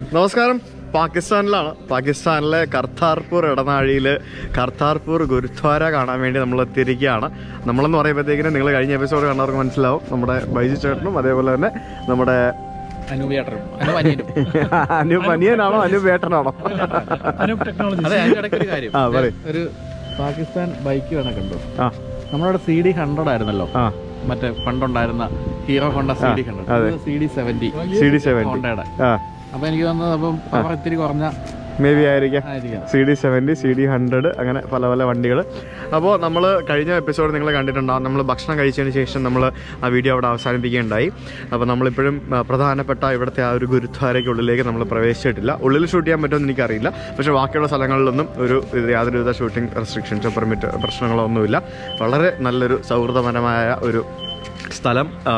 നമസ്കാരം പാകിസ്ഥാനിലാണ് പാകിസ്ഥാനിലെ കർത്താർപൂർ ഇടനാഴിയിൽ കർത്താർപൂർ ഗുരുദ്വാര കാണാൻ വേണ്ടി നമ്മൾ എത്തിയിരിക്കുകയാണ് നമ്മളെന്ന് പറയുമ്പോഴത്തേക്കിനും നിങ്ങൾ കഴിഞ്ഞ എപ്പിസോഡ് കണ്ടവർക്ക് മനസ്സിലാവും നമ്മുടെ ബൈജു ചേട്ടനും അതേപോലെ തന്നെ നമ്മുടെ അനൂപേട്ടനും അനൂപ് അനിയനും അനു അനിയനാണോ അനു വേട്ടനാണോ അനൂപ് ടെക്നോളജി അതെ അതിന്റെ ഇടയ്ക്ക് ഒരു കാര്യം ആ പറയും ഒരു പാകിസ്ഥാൻ ബൈക്ക് വേണം കണ്ടു ആ നമ്മളവിടെ സി ഡി ഹൺഡ്രഡ് ആയിരുന്നല്ലോ ആ മറ്റേ പണ്ടുണ്ടായിരുന്ന ഹീറോ ഹോണ്ട സി ഡി അതെ. Hundred C D seventy C D seventy ഹോണ്ടയുടെ ആ അപ്പൊ എനിക്ക് തോന്നുന്നത് അപ്പം പവർ ഇത്തിരി കുറഞ്ഞ മേ ബി ആയിരിക്കാം ആയിരിക്കാം C D seventy C D hundred അങ്ങനെ പല പല വണ്ടികൾ അപ്പോൾ നമ്മൾ കഴിഞ്ഞ എപ്പിസോഡ് നിങ്ങൾ കണ്ടിട്ടുണ്ടാകും നമ്മൾ ഭക്ഷണം കഴിച്ചതിന് ശേഷം നമ്മൾ ആ വീഡിയോ അവിടെ അവസാനിപ്പിക്കുകയുണ്ടായി അപ്പോൾ നമ്മളിപ്പോഴും ആ, പ്രധാനപ്പെട്ട ഇവിടുത്തെ ആ ഒരു ഗുരുദ്വാരയ്ക്കുള്ളിലേക്ക് നമ്മൾ പ്രവേശിച്ചിട്ടില്ല ഉള്ളിൽ ഷൂട്ട് ചെയ്യാൻ പറ്റുമെന്ന് എനിക്കറിയില്ല പക്ഷേ ബാക്കിയുള്ള സ്ഥലങ്ങളിലൊന്നും ഒരു ഇത് യാതൊരുവിധ ഷൂട്ടിംഗ് റെസ്ട്രിക്ഷൻസോ പെർമിറ്റ് പ്രശ്നങ്ങളോ ഒന്നുമില്ല വളരെ നല്ലൊരു സൗഹൃദപരമായ ഒരു സ്ഥലം ആ,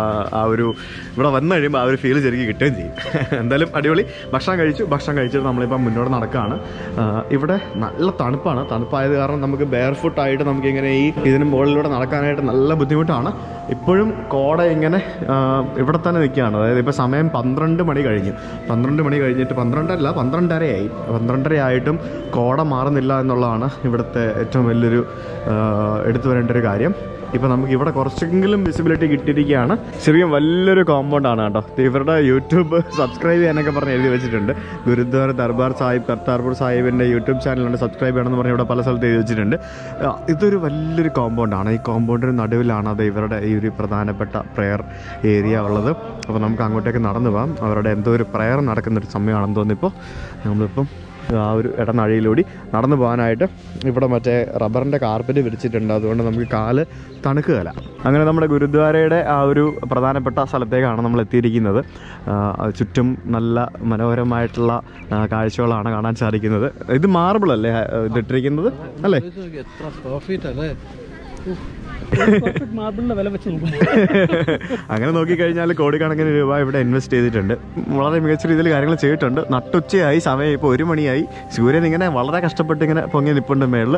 ആ ഒരു ഇവിടെ വന്നു കഴിയുമ്പോൾ ആ ഒരു ഫീൽ ശരിക്കും കിട്ടുകയും ചെയ്യും എന്തായാലും അടിപൊളി ഭക്ഷണം കഴിച്ചു ഭക്ഷണം കഴിച്ചിട്ട് നമ്മളിപ്പോൾ മുന്നോട്ട് നടക്കുകയാണ് ആ, ഇവിടെ നല്ല തണുപ്പാണ് തണുപ്പായത് കാരണം നമുക്ക് ബെയർ ഫുട്ടായിട്ട് നമുക്ക് ഇങ്ങനെ ഈ ഇതിന് മുകളിലൂടെ നടക്കാനായിട്ട് നല്ല ബുദ്ധിമുട്ടാണ് ഇപ്പോഴും കോട ഇങ്ങനെ ആ, ഇവിടെ തന്നെ നിൽക്കുകയാണ് അതായത് ഇപ്പോൾ സമയം പന്ത്രണ്ട് മണി കഴിഞ്ഞു പന്ത്രണ്ട് മണി കഴിഞ്ഞിട്ട് പന്ത്രണ്ടല്ല പന്ത്രണ്ടരയായി പന്ത്രണ്ടര ആയിട്ടും കോട മാറുന്നില്ല എന്നുള്ളതാണ് ഇവിടുത്തെ ഏറ്റവും വലിയൊരു ആ, എടുത്തു വരേണ്ട ഒരു കാര്യം ഇപ്പൊ നമുക്ക് ഇവിടെ കുറച്ചെങ്കിലും വിസിബിലിറ്റി കിട്ടിയിരിക്കുകയാണ് ശരിക്കും വലിയൊരു കോമ്പൗണ്ട് ആണ് കേട്ടോ ഇത് ഇവരുടെ യൂട്യൂബ് സബ്സ്ക്രൈബ് ചെയ്യാനൊക്കെ പറഞ്ഞ് എഴുതി വെച്ചിട്ടുണ്ട് ഗുരുദ്വാര ദർബാർ സാഹിബ് കർത്താർപൂർ സാഹിബിന്റെ യൂട്യൂബ് ചാനലുണ്ട് സബ്സ്ക്രൈബ് ചെയ്യണമെന്ന് പറഞ്ഞ് ഇവിടെ പല സ്ഥലത്ത് എഴുതി വെച്ചിട്ടുണ്ട് ആ, ഇതൊരു വലിയൊരു കോമ്പൗണ്ട് ആണ് ഈ കോമ്പൗണ്ടിന് നടുവിലാണ് അത് ഇവരുടെ ഈ ഒരു പ്രധാനപ്പെട്ട പ്രെയർ ഏരിയ ഉള്ളത് അപ്പോൾ നമുക്ക് അങ്ങോട്ടേക്ക് നടന്നു പോകാം അവരുടെ എന്തോ ഒരു പ്രെയർ നടക്കുന്ന ഒരു സമയമാണെന്ന് തോന്നിപ്പോൾ നമ്മളിപ്പം ആ ഒരു ഇടനഴിയിലൂടി നടന്നു പോകാനായിട്ട് ഇവിടെ മറ്റേ റബ്ബറിൻ്റെ കാർപ്പറ്റ് വിരിച്ചിട്ടുണ്ട് അതുകൊണ്ട് നമുക്ക് കാല് തണുക്കുകയില്ല അങ്ങനെ നമ്മുടെ ഗുരുദ്വാരയുടെ ആ ഒരു പ്രധാനപ്പെട്ട സ്ഥലത്തേക്കാണ് നമ്മൾ എത്തിയിരിക്കുന്നത് ആ, ചുറ്റും നല്ല മനോഹരമായിട്ടുള്ള ആ, കാഴ്ചകളാണ് കാണാൻ സാധിക്കുന്നത് ഇത് മാർബിൾ അല്ലേ ആ, ഇതിട്ടിരിക്കുന്നത് അല്ലേ എത്ര സ്ക്വയർ ഫീറ്റ് അല്ലേ മാർബിളിന്റെ വില വെച്ച് നോക്കും അങ്ങനെ നോക്കിക്കഴിഞ്ഞാൽ കോടിക്കണക്കിന് രൂപ ഇവിടെ ഇൻവെസ്റ്റ് ചെയ്തിട്ടുണ്ട് വളരെ മികച്ച രീതിയിൽ കാര്യങ്ങൾ ചെയ്തിട്ടുണ്ട് നട്ടുച്ചയായി സമയം ഇപ്പോൾ ഒരു മണിയായി സൂര്യൻ ഇങ്ങനെ വളരെ കഷ്ടപ്പെട്ട് ഇങ്ങനെ പൊങ്ങി നിൽപ്പുണ്ട് മേളിൽ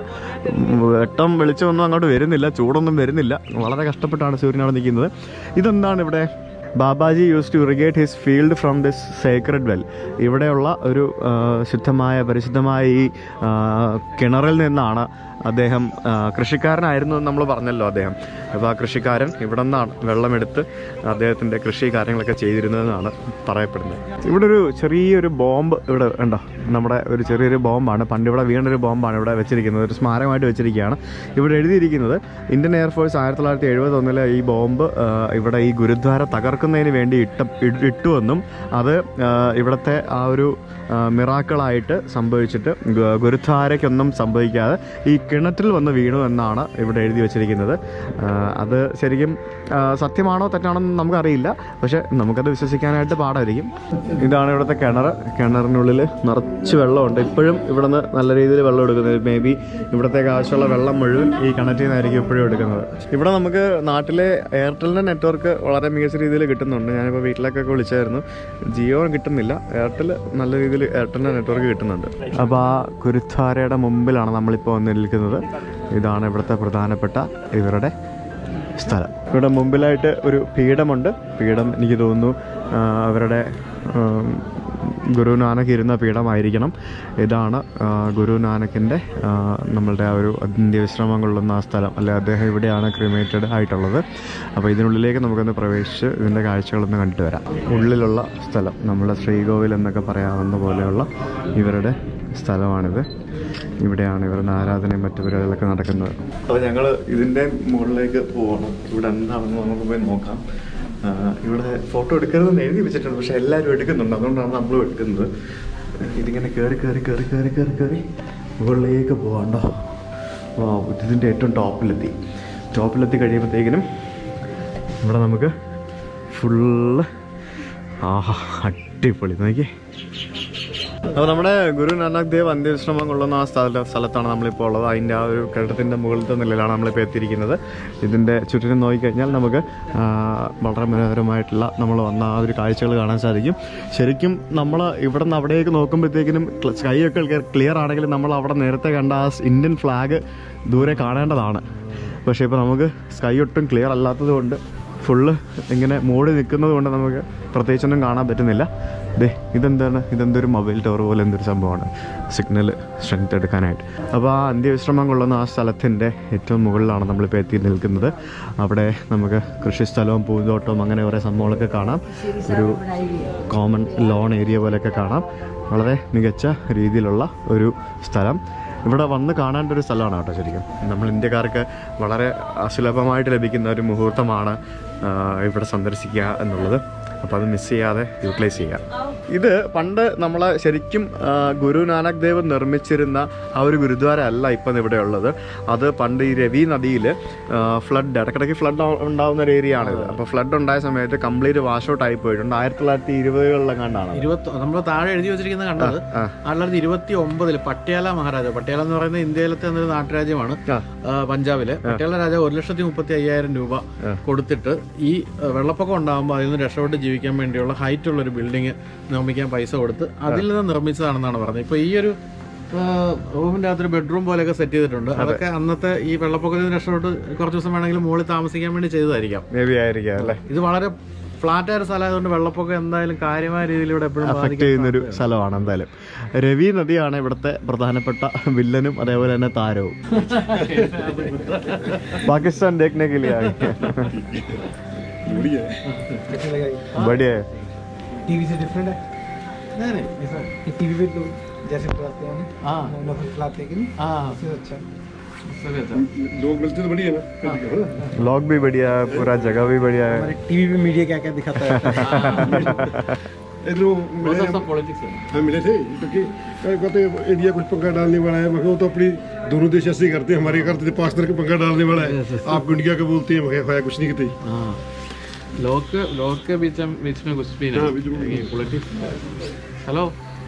വെട്ടം വെളിച്ചമൊന്നും അങ്ങോട്ട് വരുന്നില്ല ചൂടൊന്നും വരുന്നില്ല വളരെ കഷ്ടപ്പെട്ടാണ് സൂര്യൻ അവിടെ നിൽക്കുന്നത് ഇതെന്താണ് ഇവിടെ Babaji use to irrigate his field from this sacred well ഇവിടെയുള്ള ഒരു ആ, ശുദ്ധമായ പരിശുദ്ധമായ ഈ ആ, കിണറിൽ നിന്നാണ് അദ്ദേഹം ആ, കൃഷിക്കാരനായിരുന്നു എന്ന് നമ്മൾ പറഞ്ഞല്ലോ അദ്ദേഹം അപ്പോൾ ആ കൃഷിക്കാരൻ ഇവിടെ നിന്നാണ് വെള്ളമെടുത്ത് അദ്ദേഹത്തിൻ്റെ കൃഷി കാര്യങ്ങളൊക്കെ ചെയ്തിരുന്നതെന്നാണ് പറയപ്പെടുന്നത് ഇവിടെ ഒരു ചെറിയൊരു ബോംബ് ഇവിടെ ഉണ്ടോ നമ്മുടെ ഒരു ചെറിയൊരു ബോംബാണ് പണ്ട് ഇവിടെ വീണൊരു ബോംബാണ് ഇവിടെ വെച്ചിരിക്കുന്നത് ഒരു സ്മാരകമായിട്ട് വെച്ചിരിക്കുകയാണ് ഇവിടെ എഴുതിയിരിക്കുന്നത് ഇന്ത്യൻ എയർഫോഴ്സ് ആയിരത്തി തൊള്ളായിരത്തി എഴുപത്തൊന്നിലെ ഈ ബോംബ് ആ, ഇവിടെ ഈ ഗുരുദ്വാര തകർക്കുന്നതിന് വേണ്ടി ഇട്ട ഇ- ഇട്ടുവെന്നും അത് ആ, ഇവിടുത്തെ ആ ഒരു ആ, മിറാക്കിളായിട്ട് സംഭവിച്ചിട്ട് ഗ- ഗുരുദ്വാരയ്ക്കൊന്നും സംഭവിക്കാതെ ഈ കിണറ്റിൽ വന്ന് വീണു എന്നാണ് ഇവിടെ എഴുതി വെച്ചിരിക്കുന്നത് ആ, അത് ശരിക്കും ആ, സത്യമാണോ തെറ്റാണോ എന്ന് നമുക്കറിയില്ല പക്ഷെ നമുക്കത് വിശ്വസിക്കാനായിട്ട് പാടായിരിക്കും ഇതാണ് ഇവിടുത്തെ കിണർ കിണറിനുള്ളിൽ നിറച്ച് വെള്ളമുണ്ട് ഇപ്പോഴും ഇവിടെ നിന്ന് നല്ല രീതിയിൽ വെള്ളം എടുക്കുന്നത് മേ ബി ഇവിടത്തേക്ക് ആവശ്യമുള്ള വെള്ളം മുഴുവൻ ഈ കിണറ്റിൽ നിന്നായിരിക്കും ഇപ്പോഴും എടുക്കുന്നത് ഇവിടെ നമുക്ക് നാട്ടിലെ എയർടെലിൻ്റെ നെറ്റ്വർക്ക് വളരെ മികച്ച രീതിയിൽ കിട്ടുന്നുണ്ട് ഞാനിപ്പോൾ വീട്ടിലേക്കൊക്കെ വിളിച്ചായിരുന്നു ജിയോ കിട്ടുന്നില്ല എയർടെൽ നല്ല രീതിയിൽ എയർടെലിൻ്റെ നെറ്റ്വർക്ക് കിട്ടുന്നുണ്ട് അപ്പോൾ ആ കുരുദ്ധാരയുടെ മുമ്പിലാണ് നമ്മളിപ്പോൾ വന്ന് നിൽക്കുന്നത് ഇതാണ് ഇവിടുത്തെ പ്രധാനപ്പെട്ട ഇവരുടെ സ്ഥലം ഇവിടെ മുമ്പിലായിട്ട് ഒരു പീഠമുണ്ട് പീഠം എനിക്ക് തോന്നുന്നു ആ, അവരുടെ ഉം, ഗുരു നാനക് ഇരുന്ന പീഠമായിരിക്കണം ഇതാണ് ആ, ഗുരു നാനക്കിൻ്റെ ആ, നമ്മളുടെ ആ ഒരു അന്ത്യവിശ്രമം കൊള്ളുന്ന ആ സ്ഥലം അല്ലെ അദ്ദേഹം ഇവിടെയാണ് ക്രിമേറ്റഡ് ആയിട്ടുള്ളത് അപ്പോൾ ഇതിനുള്ളിലേക്ക് നമുക്കൊന്ന് പ്രവേശിച്ച് ഇതിൻ്റെ കാഴ്ചകളൊന്ന് കണ്ടിട്ട് വരാം ഉള്ളിലുള്ള സ്ഥലം നമ്മുടെ ശ്രീകോവിൽ എന്നൊക്കെ പറയാവുന്ന പോലെയുള്ള ഇവരുടെ സ്ഥലമാണിത് ഇവിടെയാണ് ഇവരുടെ ആരാധനയും മറ്റു പരിപാടികളൊക്കെ നടക്കുന്നത് അപ്പോൾ ഞങ്ങൾ ഇതിൻ്റെ മുകളിലേക്ക് പോകണം ഇവിടെ എന്താണെന്ന് നമുക്ക് പോയി നോക്കാം ആ, ഇവിടെ ഫോട്ടോ എടുക്കരുതെന്ന് എഴുതി വെച്ചിട്ടുണ്ട് പക്ഷെ എല്ലാവരും എടുക്കുന്നുണ്ട് അതുകൊണ്ടാണ് നമ്മൾ എടുക്കുന്നത് ഇതിങ്ങനെ കയറി കയറി കയറി കയറി കയറി കയറി മുകളിലേക്ക് പോകാണ്ടോ വാ ഇതിൻ്റെ ഏറ്റവും ടോപ്പിലെത്തി ടോപ്പിലെത്തി കഴിയുമ്പോഴത്തേക്കിനും ഇവിടെ നമുക്ക് ഫുള്ള് ആഹാ അടിപൊളി നോക്കിയേ അപ്പോൾ നമ്മുടെ ഗുരു നാനക് ദേവ് അന്ത്യവിശ്രമം കൊള്ളുന്ന ആ സ്ഥല സ്ഥലത്താണ് നമ്മളിപ്പോൾ ഉള്ളത് അതിൻ്റെ ആ ഒരു കെട്ടിടത്തിൻ്റെ മുകളിലത്തെ നിലയിലാണ് നമ്മളിപ്പോൾ എത്തിയിരിക്കുന്നത് ഇതിൻ്റെ ചുറ്റിനും നോക്കിക്കഴിഞ്ഞാൽ നമുക്ക് ആ, വളരെ മനോഹരമായിട്ടുള്ള നമ്മൾ വന്ന ആ ഒരു കാഴ്ചകൾ കാണാൻ സാധിക്കും ശരിക്കും നമ്മൾ ഇവിടെ നിന്ന് അവിടേക്ക് നോക്കുമ്പോഴത്തേക്കിനും സ്കൈ ഒക്കെ ക്ലിയർ ആണെങ്കിലും നമ്മൾ അവിടെ നേരത്തെ കണ്ട ആ ഇന്ത്യൻ ഫ്ലാഗ് ദൂരെ കാണേണ്ടതാണ് പക്ഷേ ഇപ്പോൾ നമുക്ക് സ്കൈ ഒട്ടും ക്ലിയർ അല്ലാത്തത് കൊണ്ട് ഫുള്ള് ഇങ്ങനെ മൂടി നിൽക്കുന്നത് കൊണ്ട് നമുക്ക് പ്രത്യേകിച്ചൊന്നും കാണാൻ പറ്റുന്നില്ല ദേ ഇതെന്താണ് ഇതെന്തൊരു മൊബൈൽ ടവർ പോലെ എന്തൊരു സംഭവമാണ് സിഗ്നൽ സ്ട്രെങ്ത് എടുക്കാനായിട്ട് അപ്പോൾ ആ അന്ത്യവിശ്രമം കൊള്ളുന്ന ആ സ്ഥലത്തിൻ്റെ ഏറ്റവും മുകളിലാണ് നമ്മളിപ്പോൾ എത്തി നിൽക്കുന്നത് അവിടെ നമുക്ക് കൃഷിസ്ഥലവും പൂന്തോട്ടവും അങ്ങനെ കുറേ സംഭവങ്ങളൊക്കെ കാണാം ഒരു കോമൺ ലോൺ ഏരിയ പോലെയൊക്കെ കാണാം വളരെ മികച്ച രീതിയിലുള്ള ഒരു സ്ഥലം ഇവിടെ വന്ന് കാണേണ്ട ഒരു സ്ഥലമാണ് കേട്ടോ ശരിക്കും നമ്മൾ ഇന്ത്യക്കാർക്ക് വളരെ അസുലഭമായിട്ട് ലഭിക്കുന്ന ഒരു മുഹൂർത്തമാണ് ആ, ഇവിടെ സന്ദർശിക്കുക എന്നുള്ളത് അപ്പോൾ അത് മിസ് ചെയ്യാതെ യൂട്ടിലൈസ് ചെയ്യുക ഇത് പണ്ട് നമ്മളെ ശരിക്കും ആ, ഗുരു നാനക് ദേവ് നിർമ്മിച്ചിരുന്ന ആ ഒരു ഗുരുദ്വാര അല്ല ഇപ്പം ഇവിടെ ഉള്ളത് അത് പണ്ട് ഈ രവി നദിയിൽ ഫ്ലഡ് ഇടയ്ക്കിടയ്ക്ക് ഫ്ലഡ് ഉണ്ടാവുന്ന ഒരു ഏരിയ ആണിത് അപ്പോൾ ഫ്ലഡ് ഉണ്ടായ സമയത്ത് കംപ്ലീറ്റ് വാഷ് ഔട്ട് ആയി പോയിട്ടുണ്ട് ആയിരത്തി തൊള്ളായിരത്തി ഇരുപതുകളിലെ കണ്ടാണ് ഇരുപത്തി നമ്മൾ താഴെ എഴുതി വെച്ചിരിക്കുന്നത് കണ്ടത് ആ. ആയിരത്തി തൊള്ളായിരത്തി ഇരുപത്തി ഒമ്പതിൽ പട്യാല മഹാരാജ പട്യാല എന്ന് പറയുന്നത് ഇന്ത്യയിലത്തെ ഒരു നാട്ടുരാജ്യമാണ് ആ. ആ, പഞ്ചാബില് പട്യാല രാജാവ് ഒരു ലക്ഷത്തി മുപ്പത്തി അയ്യായിരം രൂപ കൊടുത്തിട്ട് ഈ ആ, വെള്ളപ്പൊക്കം ഉണ്ടാകുമ്പോൾ അതിൽ നിന്ന് രക്ഷപ്പെട്ട് ജീവിക്കാൻ വേണ്ടിയുള്ള ഹൈറ്റ് ഉള്ള ഒരു ബിൽഡിംഗ് നിർമ്മിക്കാൻ പൈസ കൊടുത്ത് അതിൽ നിന്ന് നിർമ്മിച്ചതാണെന്നാണ് പറഞ്ഞത് ഇപ്പൊ ഈ ഒരു ആ, റൂമിന്റെ അകത്തൊരു ബെഡ്റൂം പോലെയൊക്കെ സെറ്റ് ചെയ്തിട്ടുണ്ട് അതൊക്കെ അന്നത്തെ ഈ വെള്ളപ്പൊക്കത്തിൽ നിന്ന് രക്ഷപ്പെട്ട് കുറച്ച് ദിവസം വേണമെങ്കിൽ മുകളിൽ താമസിക്കാൻ വേണ്ടി ചെയ്തതായിരിക്കാം മേ ബി ആയിരിക്കാം അല്ലേ ഇത് വളരെ ഫ്ലാറ്റ് ആയ ഒരു സ്ഥലമായതുകൊണ്ട് വെള്ളപ്പൊക്കം എന്തായാലും കാര്യമായ രീതിയിൽ ഇവിടെ എപ്പോഴും അഫക്റ്റ് ചെയ്യുന്നൊരു സ്ഥലമാണ് എന്തായാലും രവി നദിയാണ് ഇവിടുത്തെ പ്രധാനപ്പെട്ട വില്ലനും അതേപോലെ തന്നെ താരവും പാകിസ്ഥാൻ देखने के लिए आए बढ़िया है टीवी से डिफरेंट है ये टीवी पे लोग जैसे खिलाते हैं हाँ। हम लोग खिलाते हैं कि नहीं ആ इससे अच्छा है ശരി അച്ഛാ. लोग मिलते तो बढ़िया ना लॉग भी बढ़िया है पूरा जगह भी बढ़िया है हमारे टीवी पे मीडिया क्या क्या दिखाता है ये लोग मिले Process of politics है. हम मिले थे क्योंकि कई कहते हैं, इंडिया कुछ पंखा डालने वाला है मगर वो तो अपनी दोनों देश ऐसे ही करते हैं हमारे करते थे पाकिस्तान के पंखा डालने वाला है आप इंडिया का बोलते हैं मगर खाया कुछ नहीं कहते हाँ लोग लोग के बीच में बीच में कुछ भी हाँ, नहीं बीच में- ये पॉलिटिक्स हेलो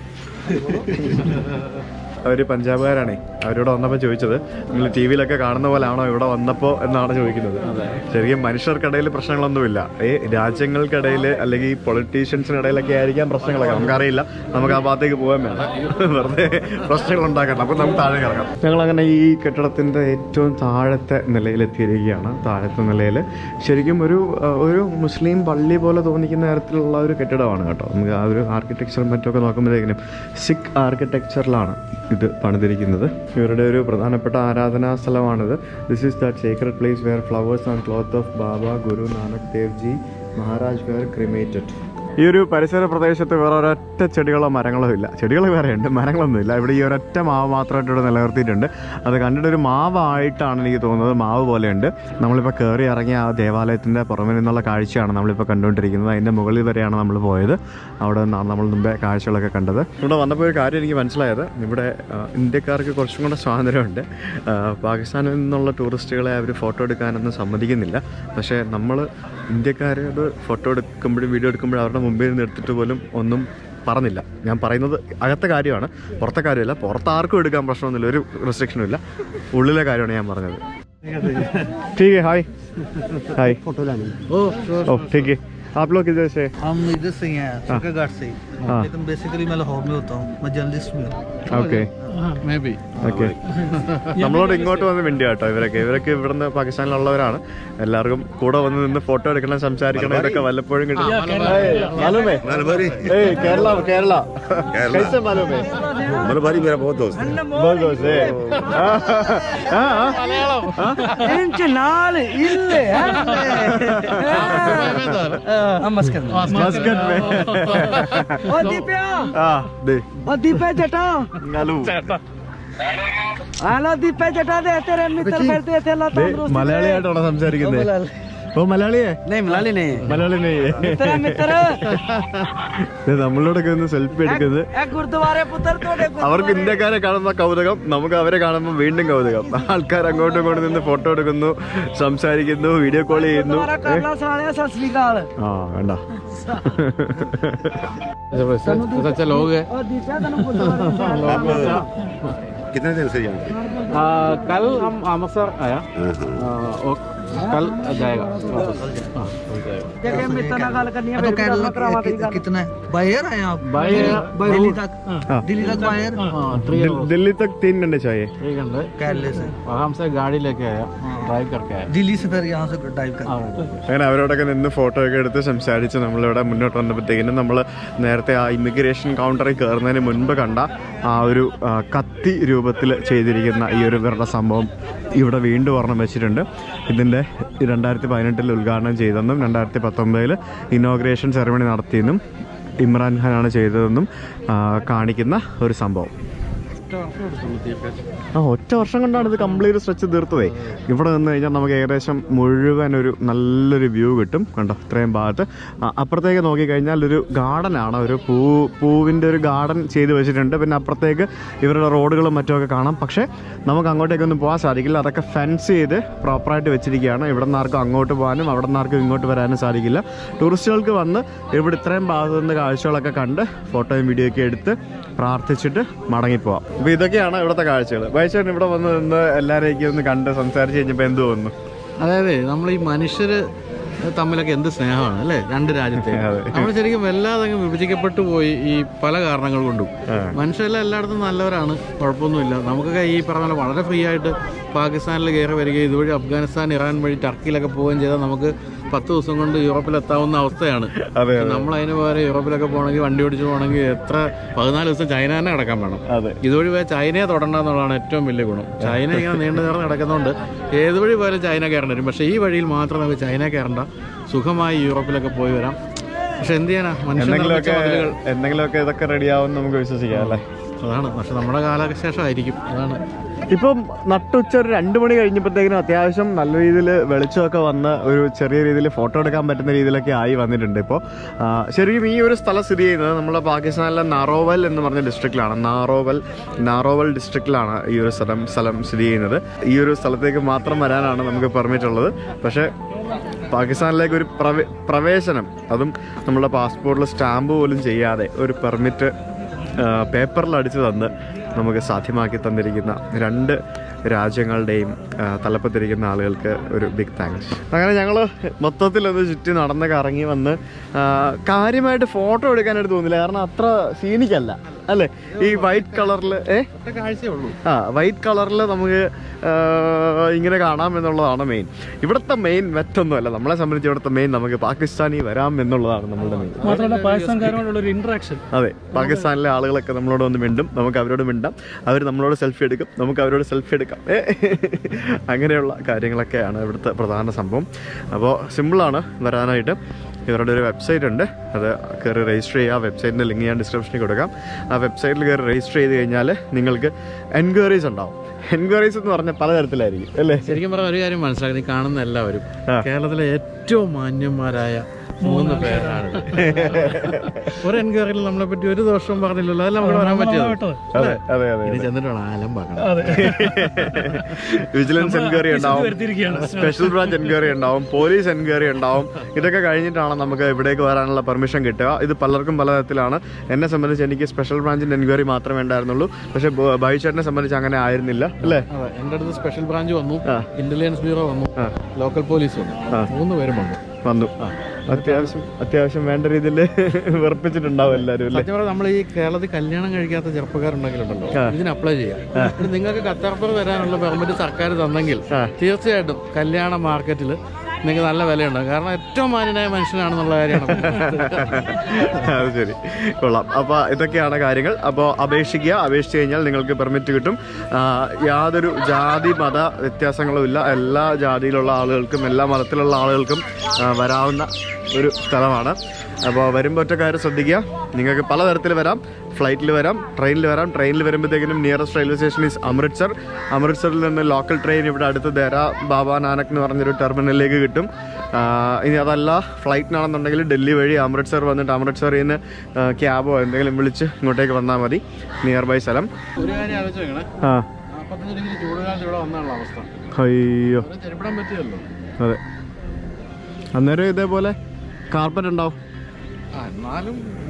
അവർ പഞ്ചാബുകാരാണേ അവരോട് വന്നപ്പോൾ ചോദിച്ചത് നിങ്ങൾ ടി വിയിലൊക്കെ കാണുന്ന പോലെയാണോ ഇവിടെ വന്നപ്പോൾ എന്നാണ് ചോദിക്കുന്നത് ശരിക്കും മനുഷ്യർക്കിടയിൽ പ്രശ്നങ്ങളൊന്നുമില്ല ഈ രാജ്യങ്ങൾക്കിടയിൽ അല്ലെങ്കിൽ ഈ പൊളിറ്റീഷ്യൻസിനിടയിലൊക്കെ ആയിരിക്കാം പ്രശ്നങ്ങളൊക്കെ നമുക്കറിയില്ല നമുക്ക് ആ ഭാഗത്തേക്ക് പോകാൻ വേണം വെറുതെ പ്രശ്നങ്ങൾ ഉണ്ടാക്കണ്ട അപ്പം നമുക്ക് താഴെ കിടക്കാം ഞങ്ങൾ അങ്ങനെ ഈ കെട്ടിടത്തിൻ്റെ ഏറ്റവും താഴത്തെ നിലയിലെത്തിയിരിക്കുകയാണ് താഴത്തെ നിലയിൽ ശരിക്കും ഒരു ആ, ഒരു മുസ്ലിം പള്ളി പോലെ തോന്നിക്കുന്ന തരത്തിലുള്ള ഒരു കെട്ടിടമാണ് കേട്ടോ നമുക്ക് ആ ഒരു ആർക്കിടെക്ചറും മറ്റൊക്കെ നോക്കുമ്പോഴത്തേക്കിനും സിഖ് ആർക്കിടെക്ചറിലാണ് ഇത് പണിതിരിക്കുന്നത് ഇവരുടെ ഒരു പ്രധാനപ്പെട്ട ആരാധനാ സ്ഥലമാണിത് this is that sacred place where flowers and cloth of Baba Guru Nanak Dev ji Maharaj were cremated ഈ ഒരു പരിസര പ്രദേശത്ത് വേറെ ഒരൊറ്റ ചെടികളോ മരങ്ങളോ ഇല്ല ചെടികൾ വേറെ ഉണ്ട് മരങ്ങളൊന്നും ഇല്ല ഇവിടെ ഈ ഒരൊറ്റ മാവ് മാത്രമായിട്ട് ഇവിടെ നിലനിർത്തിയിട്ടുണ്ട് അത് കണ്ടിട്ട് ഒരു മാവായിട്ടാണ് എനിക്ക് തോന്നുന്നത് മാവ് പോലെയുണ്ട് നമ്മളിപ്പോൾ കയറി ഇറങ്ങിയ ആ ദേവാലയത്തിൻ്റെ പുറമെ നിന്നുള്ള കാഴ്ചയാണ് നമ്മളിപ്പോൾ കണ്ടുകൊണ്ടിരിക്കുന്നത് അതിൻ്റെ മുകളിൽ വരെയാണ് നമ്മൾ പോയത് അവിടെ നിന്നാണ് നമ്മൾ മുമ്പേ കാഴ്ചകളൊക്കെ കണ്ടത് ഇവിടെ വന്നപ്പോൾ ഒരു കാര്യം എനിക്ക് മനസ്സിലായത് ഇവിടെ ആ, ഇന്ത്യക്കാർക്ക് കുറച്ചും കൂടെ സ്വാതന്ത്ര്യമുണ്ട് ആ, പാകിസ്ഥാനിൽ നിന്നുള്ള ടൂറിസ്റ്റുകളെ അവർ ഫോട്ടോ എടുക്കാനൊന്നും സമ്മതിക്കുന്നില്ല പക്ഷേ നമ്മൾ ഇന്ത്യക്കാരോട് ഫോട്ടോ എടുക്കുമ്പോഴും വീഡിയോ എടുക്കുമ്പോഴും അവരുടെ മുമ്പിൽ നിന്ന് എടുത്തിട്ട് പോലും ഒന്നും പറഞ്ഞില്ല ഞാൻ പറയുന്നത് അകത്തെ കാര്യമാണ് പുറത്തെ കാര്യമല്ല പുറത്ത് ആർക്കും എടുക്കാൻ പ്രശ്നമൊന്നുമില്ല ഒരു റെസ്ട്രിക്ഷനും ഇല്ല ഉള്ളിലെ കാര്യമാണ് ഞാൻ പറഞ്ഞത് ठीक है हाय हाय ओ sure. ओ ठीक है आप लोग किधर से हम इधर से ही हैं सुखा से हाँ। लेकिन बेसिकली मैं लाहौर में होता हूँ मैं जर्नलिस्ट भी हूँ ഓക്കെ Maybe. ഓക്കെ നമ്മളോട് ഇങ്ങോട്ട് വന്ന് മിണ്ടിയ കേട്ടോ ഇവരൊക്കെ ഇവരൊക്കെ ഇവിടുന്ന് പാകിസ്ഥാനിലുള്ളവരാണ് എല്ലാവർക്കും കൂടെ വന്ന് നിന്ന് ഫോട്ടോ എടുക്കണം സംസാരിക്കണം ഇതൊക്കെ വല്ലപ്പോഴും കിട്ടും ഏയ്, മാലൂമേ ഏയ് കേരള കേരള कैसे मालूम है मलबारी मेरा बहुत दोस्त है बहुत दोस्त है हाँ, हाँ, हाँ। मस्कत मस्कट में हाँ दे दीपे जटा नालू ഹലോ ദീപേ ചേട്ടാ ദേ तेरे मित्र करते थे अल्लाह ദേ, മലയാളിയായിട്ടാണോ സംസാരിക്കുന്നത് ഓ മലയാളിയേ नहीं मिलाली नहीं മലയാളി നെയ്യേ मित्र मित्र ദേ, നമ്മളോടൊക്കെ ഒന്ന് സെൽഫി എടുക്കുന്നത് ए गुरुद्वारे पुत्र तोड़े അവർക്ക് ഇന്ത്യക്കാരെ കാണുന്ന കൗതുകം നമുക്ക് അവരെ കാണുമ്പോൾ വീണ്ടും കൗതുകം ആൾക്കാർ അങ്ങോട്ടും ഇങ്ങോട്ടും നിന്ന് ഫോട്ടോ എടുക്കുന്നു സംസാരിക്കുന്നു വീഡിയോ കോൾ ചെയ്യുന്നു गुरुद्वारा ഏ? करला साले सत श्री अकाल ആ വേണ്ട अच्छा अच्छा अच्छा लोग है और दीपे तनु गुरुद्वारे कितने दिन से यहाँ आ, कल हम अमृतसर आया आ, और कल जाएगा हाँ, कल जाएगा जगह में इतना गाल करनी है तो फिर भी कैटलॉग दस लाख करवा देगा। कितना है बाय एयर आए आप By air, by Delhi road. तक दिल्ली तक बाय एयर हाँ थ्री दिल्ली तक तीन घंटे चाहिए थ्री घंटे केरले से आराम से गाड़ी लेके आया ड्राइव करके आया दिल्ली से फिर यहाँ से ड्राइव कर हाँ, അങ്ങനെ അവരോടൊക്കെ നിന്ന് ഫോട്ടോ ഒക്കെ എടുത്ത് സംസാരിച്ച് നമ്മളിവിടെ മുന്നോട്ട് വന്നപ്പോഴത്തേക്കിനും നമ്മൾ നേരത്തെ ആ ഇമിഗ്രേഷൻ കൗണ്ടറിൽ കയറുന്നതിന് മുൻപ് കണ്ട ആ ഒരു ആ, കത്തി രൂപത്തിൽ ചെയ്തിരിക്കുന്ന ഈ ഒരു ഇവരുടെ സംഭവം ഇവിടെ വീണ്ടും ഒരെണ്ണം വെച്ചിട്ടുണ്ട് ഇതിൻ്റെ രണ്ടായിരത്തി പതിനെട്ടിൽ ഉദ്ഘാടനം ചെയ്തെന്നും രണ്ടായിരത്തി പത്തൊമ്പതിൽ ഇനോഗ്രേഷൻ സെറമണി നടത്തിയെന്നും ഇമ്രാൻഖാനാണ് ചെയ്തതെന്നും ആ, കാണിക്കുന്ന ഒരു സംഭവം ആ ഒറ്റ വർഷം കൊണ്ടാണ് ഇത് കംപ്ലീറ്റ് സ്ട്രെച്ച് തീർത്തതേ ഇവിടെ നിന്ന് കഴിഞ്ഞാൽ നമുക്ക് ഏകദേശം മുഴുവൻ ഒരു നല്ലൊരു വ്യൂ കിട്ടും കണ്ടോ ഇത്രയും ഭാഗത്ത് ആ, അപ്പുറത്തേക്ക് നോക്കിക്കഴിഞ്ഞാൽ ഒരു ഗാർഡനാണ് ഒരു പൂ പൂവിൻ്റെ ഒരു ഗാർഡൻ ചെയ്ത് വെച്ചിട്ടുണ്ട് പിന്നെ അപ്പുറത്തേക്ക് ഇവരുടെ റോഡുകളും മറ്റുമൊക്കെ കാണാം പക്ഷേ നമുക്ക് അങ്ങോട്ടേക്കൊന്നും പോകാൻ സാധിക്കില്ല അതൊക്കെ ഫെൻസ് ചെയ്ത് പ്രോപ്പറായിട്ട് വെച്ചിരിക്കുകയാണ് ഇവിടെ നിന്ന് ആർക്കും അങ്ങോട്ട് പോകാനും അവിടെ നിന്ന് ആർക്കും ഇങ്ങോട്ട് വരാനും സാധിക്കില്ല ടൂറിസ്റ്റുകൾക്ക് വന്ന് ഇവിടെ ഇത്രയും ഭാഗത്ത് നിന്ന് കാഴ്ചകളൊക്കെ കണ്ട് ഫോട്ടോയും വീഡിയോ ഒക്കെ എടുത്ത് പ്രാർത്ഥിച്ചിട്ട് മടങ്ങിപ്പോവാം അപ്പോൾ ഇതൊക്കെയാണ് ഇവിടുത്തെ കാഴ്ചകൾ വൈശേട്ടൻ ഇവിടെ വന്ന് നിന്ന് എല്ലാവരെയൊക്കെ ഒന്ന് കണ്ട് സംസാരിച്ച് കഴിഞ്ഞപ്പോൾ എന്ത് തോന്നുന്നു അതായത് നമ്മൾ ഈ മനുഷ്യര് തമ്മിലൊക്കെ എന്ത് സ്നേഹമാണ് അല്ലേ രണ്ട് രാജ്യത്തെ നമ്മൾ ശരിക്കും വല്ലാതെ അങ്ങ് വിഭജിക്കപ്പെട്ടു പോയി ഈ പല കാരണങ്ങൾ കൊണ്ടും മനുഷ്യരെല്ലാം എല്ലായിടത്തും നല്ലവരാണ് കുഴപ്പമൊന്നുമില്ല നമുക്കൊക്കെ ഈ പറഞ്ഞ പോലെ വളരെ ഫ്രീ ആയിട്ട് പാകിസ്ഥാനിൽ കയറി വരികയും ഇതുവഴി അഫ്ഗാനിസ്ഥാൻ ഇറാൻ വഴി ടർക്കിയിലൊക്കെ പോവുകയും ചെയ്താൽ നമുക്ക് പത്ത് ദിവസം കൊണ്ട് യൂറോപ്പിലെത്താവുന്ന അവസ്ഥയാണ് അതെ നമ്മൾ അതിന് പകരം യൂറോപ്പിലൊക്കെ പോകണമെങ്കിൽ വണ്ടി ഓടിച്ച് പോകണമെങ്കിൽ എത്ര പതിനാല് ദിവസം ചൈന തന്നെ കിടക്കാൻ വേണം അതെ ഇതുവഴി പോയാൽ ചൈനയെ തൊടണ്ട എന്നുള്ളതാണ് ഏറ്റവും വലിയ ഗുണം ചൈന ഇങ്ങനെ നീണ്ടു നേർന്ന് കിടക്കുന്നതുകൊണ്ട് ഏത് വഴി പോയാലും ചൈന കയറേണ്ടി വരും പക്ഷേ ഈ വഴിയിൽ മാത്രം നമുക്ക് ചൈന കയറണ്ട സുഖമായി യൂറോപ്പിലൊക്കെ പോയി വരാം പക്ഷെ എന്ത് ചെയ്യാനാ മനുഷ്യൻ നിർമ്മിച്ച എന്തെങ്കിലുമൊക്കെ മതിലുകൾ എന്തെങ്കിലുമൊക്കെ ഇതൊക്കെ റെഡിയാവും നമുക്ക് വിശ്വസിക്കാം അല്ലേ അതാണ് പക്ഷെ നമ്മുടെ കാലശേഷമായിരിക്കും അതാണ് ഇപ്പം നട്ടുച്ച ഒരു രണ്ട് മണി കഴിഞ്ഞപ്പോഴത്തേക്കിനും അത്യാവശ്യം നല്ല രീതിയിൽ വെളിച്ചമൊക്കെ വന്ന് ഒരു ചെറിയ രീതിയിൽ ഫോട്ടോ എടുക്കാൻ പറ്റുന്ന രീതിയിലൊക്കെ ആയി വന്നിട്ടുണ്ട് ഇപ്പോൾ ശരിക്കും ഈ ഒരു സ്ഥലം സ്ഥിതി ചെയ്യുന്നത് നമ്മുടെ പാകിസ്ഥാനിലെ നാറോവൽ എന്ന് പറഞ്ഞ ഡിസ്ട്രിക്റ്റിലാണ് നാറോവൽ നാറോവൽ ഡിസ്ട്രിക്റ്റിലാണ് ഈ ഒരു സ്ഥലം സ്ഥലം സ്ഥിതി ചെയ്യുന്നത് ഈ ഒരു സ്ഥലത്തേക്ക് മാത്രം വരാനാണ് നമുക്ക് പെർമിറ്റ് ഉള്ളത് പക്ഷേ പാകിസ്ഥാനിലേക്ക് ഒരു പ്രവേ പ്രവേശനം അതും നമ്മുടെ പാസ്പോർട്ടിൽ സ്റ്റാമ്പ് പോലും ചെയ്യാതെ ഒരു പെർമിറ്റ് പേപ്പറിൽ അടിച്ചു തന്ന് നമുക്ക് സാധ്യമാക്കി തന്നിരിക്കുന്ന രണ്ട് രാജ്യങ്ങളുടെയും ആ, തലപ്പത്തിരിക്കുന്ന ആളുകൾക്ക് ഒരു ബിഗ് താങ്ക്സ് അങ്ങനെ ഞങ്ങൾ മൊത്തത്തിലൊന്ന് ചുറ്റി നടന്ന് കറങ്ങി വന്ന് ആ, കാര്യമായിട്ട് ഫോട്ടോ എടുക്കാനായിട്ട് തോന്നില്ല കാരണം അത്ര സീനിക്കല്ല അല്ലേ ഈ വൈറ്റ് കളറിൽ ഏ ഒറ്റ കാഴ്ചയേ ഉള്ളൂ ആ വൈറ്റ് കളറിൽ നമുക്ക് ആ, ഇങ്ങനെ കാണാം എന്നുള്ളതാണ് മെയിൻ ഇവിടുത്തെ മെയിൻ മറ്റൊന്നുമല്ല നമ്മളെ സംബന്ധിച്ച് ഇവിടുത്തെ മെയിൻ നമുക്ക് പാകിസ്ഥാനി വരാം എന്നുള്ളതാണ് നമ്മളുടെ മെയിൻ മാത്രമല്ല പാകിസ്ഥാൻകാരുമായിട്ടുള്ള ഒരു ഇന്ററാക്ഷൻ അതെ പാകിസ്ഥാനിലെ ആളുകളൊക്കെ നമ്മളോട് വന്ന് മിണ്ടും നമുക്ക് അവരോട് മിണ്ടാം അവർ നമ്മളോട് സെൽഫി എടുക്കും നമുക്ക് അവരോട് സെൽഫി എടുക്കാം ഏ, അങ്ങനെയുള്ള കാര്യങ്ങളൊക്കെയാണ് ഇവിടുത്തെ പ്രധാന സംഭവം അപ്പോൾ സിമ്പിളാണ് വരാനായിട്ട് ഇവരുടെ ഒരു വെബ്സൈറ്റ് ഉണ്ട് അത് കയറി രജിസ്റ്റർ ചെയ്യുക ആ വെബ്സൈറ്റിൻ്റെ ലിങ്ക് ഞാൻ ഡിസ്ക്രിപ്ഷനിൽ കൊടുക്കാം ആ വെബ്സൈറ്റിൽ കയറി രജിസ്റ്റർ ചെയ്ത് കഴിഞ്ഞാൽ നിങ്ങൾക്ക് എൻക്വയറീസ് ഉണ്ടാവും എൻക്വയറീസ് എന്ന് പറഞ്ഞാൽ പലതരത്തിലായിരിക്കും അല്ലേ ശരിക്കും പറഞ്ഞ ഒരു കാര്യം മനസ്സിലാക്കി ഈ കാണുന്ന എല്ലാവരും ആ. കേരളത്തിലെ ഏറ്റവും മാന്യന്മാരായ മൂന്ന് പേരാണ് ഒരു എൻക്വയറിയിൽ നമ്മളെ പറ്റി ഒരു ദോഷവും പറഞ്ഞില്ലല്ലോ അതെല്ലാം നമുക്ക് വരാൻ പറ്റിയത് അതെ അതെ അതെ ഇനി ചെന്നിട്ട് വേണം ആലമ്പാക്കണം വിജിലൻസ് എൻക്വയറി ഉണ്ടാവും വരുത്തിയിരിക്കുകയാണ് സ്പെഷ്യൽ ബ്രാഞ്ച് എൻക്വയറി ഉണ്ടാവും പോലീസ് എൻക്വയറി ഉണ്ടാവും ഇതൊക്കെ കഴിഞ്ഞിട്ടാണ് നമുക്ക് ഇവിടേക്ക് വരാനുള്ള പെർമിഷൻ കിട്ടുക ഇത് പലർക്കും പലതരത്തിലാണ് എന്നെ സംബന്ധിച്ച് എനിക്ക് സ്പെഷ്യൽ ബ്രാഞ്ചിന്റെ എൻക്വയറി മാത്രമേ ഉണ്ടായിരുന്നുള്ളൂ പക്ഷേ ബൈ ചേട്ടനെ സംബന്ധിച്ച് അങ്ങനെ ആയിരുന്നില്ല അല്ലേ അതെ എൻ്റെ അടുത്ത് സ്പെഷ്യൽ ബ്രാഞ്ച് വന്നു ആ. ഇന്റലിജൻസ് ബ്യൂറോ വന്നു ആ. ലോക്കൽ പോലീസ് വന്നു ആ. മൂന്ന് പേരും വന്നു വന്നു അത്യാവശ്യം അത്യാവശ്യം വേണ്ട രീതിയിൽ വെറുപ്പിച്ചിട്ടുണ്ടാവും എല്ലാവരും അല്ലേ സത്യം പറഞ്ഞാൽ നമ്മൾ ഈ കേരളത്തിൽ കല്യാണം കഴിക്കാത്ത ചെറുപ്പക്കാരുണ്ടെങ്കിലുണ്ടല്ലോ ഇതിന് അപ്ലൈ ചെയ്യാം ഇത് നിങ്ങൾക്ക് കത്താർപ്പുറ വരാനുള്ള പെർമിറ്റ് സർക്കാർ തന്നെങ്കിൽ തീർച്ചയായിട്ടും കല്യാണ മാർക്കറ്റിൽ നിങ്ങൾക്ക് നല്ല വിലയുണ്ടാകും കാരണം ഏറ്റവും മാന്യനായ മനുഷ്യനാണെന്നുള്ള കാര്യമാണ് അത് ശരി കൊള്ളാം അപ്പോൾ ഇതൊക്കെയാണ് കാര്യങ്ങൾ അപ്പോൾ അപേക്ഷിക്കുക അപേക്ഷിച്ച് കഴിഞ്ഞാൽ നിങ്ങൾക്ക് പെർമിറ്റ് കിട്ടും ആ, യാതൊരു ജാതി മത വ്യത്യാസങ്ങളും ഇല്ല എല്ലാ ജാതിയിലുള്ള ആളുകൾക്കും എല്ലാ മതത്തിലുള്ള ആളുകൾക്കും ആ, വരാവുന്ന ഒരു സ്ഥലമാണ് അപ്പോൾ വരുമ്പോൾ ഒറ്റ കാര്യം ശ്രദ്ധിക്കുക നിങ്ങൾക്ക് പലതരത്തിൽ വരാം ഫ്ലൈറ്റിൽ വരാം ട്രെയിനിൽ വരാം ട്രെയിനിൽ വരുമ്പോഴത്തേക്കിനും nearest railway station is Amritsar അമൃത്സറിൽ നിന്ന് ലോക്കൽ ട്രെയിൻ ഇവിടെ അടുത്ത് ദേര ബാബ നാനക് എന്ന് പറഞ്ഞൊരു ടെർമിനലിലേക്ക് കിട്ടും ആ, ഇനി അതല്ല ഫ്ലൈറ്റിനാണെന്നുണ്ടെങ്കിൽ ഡൽഹി വഴി അമൃത്സർ വന്നിട്ട് അമൃത്സറിൽ നിന്ന് ക്യാബോ എന്തെങ്കിലും വിളിച്ച് ഇങ്ങോട്ടേക്ക് വന്നാൽ മതി നിയർ ബൈ സ്ഥലം ഒരു കാര്യം ആലോചിച്ച് നോക്കണേ ആ നാൽപ്പത്തഞ്ച് ഡിഗ്രി ചൂടുകാലത്ത് ഇവിടെ വന്നാണല്ലോ അവസ്ഥ അയ്യോ ഒരു ചെരുപ്പിടാൻ പറ്റിയല്ലോ അതെ അന്നേരം ഇതേപോലെ കാർപ്പറ്റ് ഉണ്ടാവും ആ എന്നാലും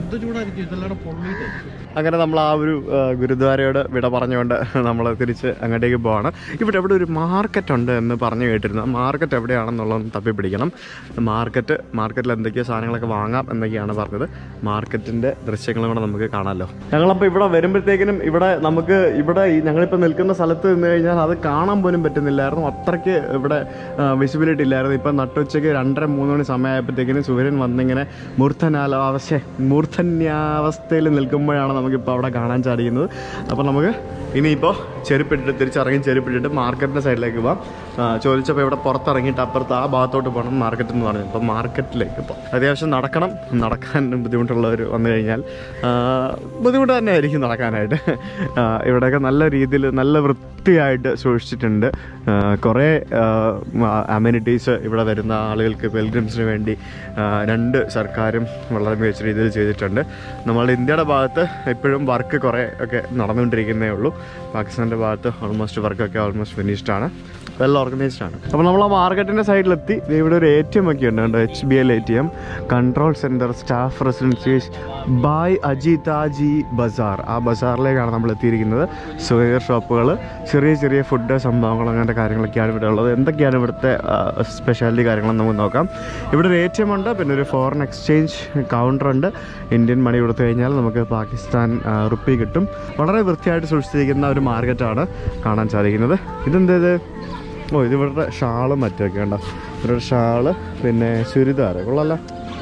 എന്ത് ചൂടായിരിക്കും ഇതെല്ലാം പൊള്ളിയിട്ട് അങ്ങനെ നമ്മൾ ആ ഒരു ആ, ഗുരുദ്വാരയോട് വിട പറഞ്ഞുകൊണ്ട് നമ്മൾ തിരിച്ച് അങ്ങോട്ടേക്ക് പോവാണ് ഇവിടെ ഇവിടെ ഒരു മാർക്കറ്റ് ഉണ്ട് എന്ന് പറഞ്ഞു കേട്ടിരുന്നു ആ മാർക്കറ്റ് എവിടെയാണെന്നുള്ളതൊന്ന് തപ്പി പിടിക്കണം മാർക്കറ്റ് മാർക്കറ്റിൽ എന്തൊക്കെയോ സാധനങ്ങളൊക്കെ വാങ്ങാം എന്നൊക്കെയാണ് പറഞ്ഞത് മാർക്കറ്റിൻ്റെ ദൃശ്യങ്ങളും കൂടെ നമുക്ക് കാണാമല്ലോ ഞങ്ങളപ്പോൾ ഇവിടെ വരുമ്പോഴത്തേക്കിനും ഇവിടെ നമുക്ക് ഇവിടെ ഈ ഞങ്ങളിപ്പോൾ നിൽക്കുന്ന സ്ഥലത്ത് നിന്ന് കഴിഞ്ഞാൽ അത് കാണാൻ പോലും പറ്റുന്നില്ലായിരുന്നു അത്രയ്ക്ക് ഇവിടെ വിസിബിലിറ്റി ഇല്ലായിരുന്നു ഇപ്പം നട്ടുച്ചയ്ക്ക് രണ്ടര മൂന്ന് മണി സമയമായപ്പോഴത്തേക്കിനും സൂര്യൻ വന്നിങ്ങനെ മൂർധനാലാവശ്യ മൂർധന്യാവസ്ഥയിൽ നിൽക്കുമ്പോഴാണ് നമുക്കിപ്പോൾ അവിടെ കാണാൻ സാധിക്കുന്നത് അപ്പോൾ നമുക്ക് ഇനിയിപ്പോൾ ചെരുപ്പിട്ടിട്ട് തിരിച്ചിറങ്ങി ചെരുപ്പിട്ടിട്ട് മാർക്കറ്റിൻ്റെ സൈഡിലേക്ക് പോവാം ആ, ചോദിച്ചപ്പോൾ ഇവിടെ പുറത്തിറങ്ങിയിട്ട് അപ്പുറത്ത് ആ ഭാഗത്തോട്ട് പോകണം മാർക്കറ്റ് എന്ന് പറഞ്ഞു അപ്പോൾ മാർക്കറ്റിലേക്ക് ഇപ്പോൾ അത്യാവശ്യം നടക്കണം നടക്കാൻ ബുദ്ധിമുട്ടുള്ളവർ വന്നു കഴിഞ്ഞാൽ ആ, ബുദ്ധിമുട്ട് തന്നെ ആയിരിക്കും നടക്കാനായിട്ട് ആ, ഇവിടെയൊക്കെ നല്ല രീതിയിൽ നല്ല വൃത്തിയായിട്ട് സൂക്ഷിച്ചിട്ടുണ്ട് ആ, കുറേ അമ്യൂണിറ്റീസ് ഇവിടെ വരുന്ന ആളുകൾക്ക് പെൽഗ്രിംസിന് വേണ്ടി ആ, രണ്ട് സർക്കാരും വളരെ മികച്ച രീതിയിൽ ചെയ്തിട്ടുണ്ട് നമ്മളുടെ ഇന്ത്യയുടെ ഭാഗത്ത് ഇപ്പോഴും വർക്ക് കുറേ ഒക്കെ നടന്നുകൊണ്ടിരിക്കുന്നേ ഉള്ളൂ പാകിസ്ഥാൻ്റെ ഭാഗത്ത് ഓൾമോസ്റ്റ് വർക്കൊക്കെ ഓൾമോസ്റ്റ് ഫിനിഷ്ഡ് ആണ് വെൽ ഓർഗനൈസ്ഡ് ആണ് അപ്പോൾ നമ്മൾ ആ മാർക്കറ്റിൻ്റെ സൈഡിലെത്തി ദേ ഇവിടെ ഒരു എ ടി എം ഒക്കെ ഉണ്ട് കേട്ടോ H B L A T M control centre staff residences Bhai Ajitaji Bazar ആ ബസാറിലേക്കാണ് നമ്മൾ എത്തിയിരിക്കുന്നത് സുവയർ ഷോപ്പുകൾ ചെറിയ ചെറിയ ഫുഡ് സംഭവങ്ങൾ അങ്ങനത്തെ കാര്യങ്ങളൊക്കെയാണ് ഇവിടെ ഉള്ളത് എന്തൊക്കെയാണ് ഇവിടുത്തെ സ്പെഷ്യാലിറ്റി കാര്യങ്ങളെന്ന് നമുക്ക് നോക്കാം ഇവിടെ ഒരു എ ടി എം ഉണ്ട് പിന്നെ ഒരു ഫോറിൻ എക്സ്ചേഞ്ച് കൗണ്ടർ ഉണ്ട് ഇന്ത്യൻ മണി കൊടുത്തു കഴിഞ്ഞാൽ നമുക്ക് പാകിസ്ഥാൻ ആ, റുപ്പി കിട്ടും വളരെ വൃത്തിയായിട്ട് സൂക്ഷിച്ചിരിക്കുന്ന ഒരു മാർക്കറ്റാണ് കാണാൻ സാധിക്കുന്നത് ഇതെന്തേത് ഓ ഇത് ഇവരുടെ ഷാളും മറ്റൊക്കെ ഉണ്ടോ ഇവരുടെ ഷാള് പിന്നെ ചുരിദാർ കൊള്ളാലോ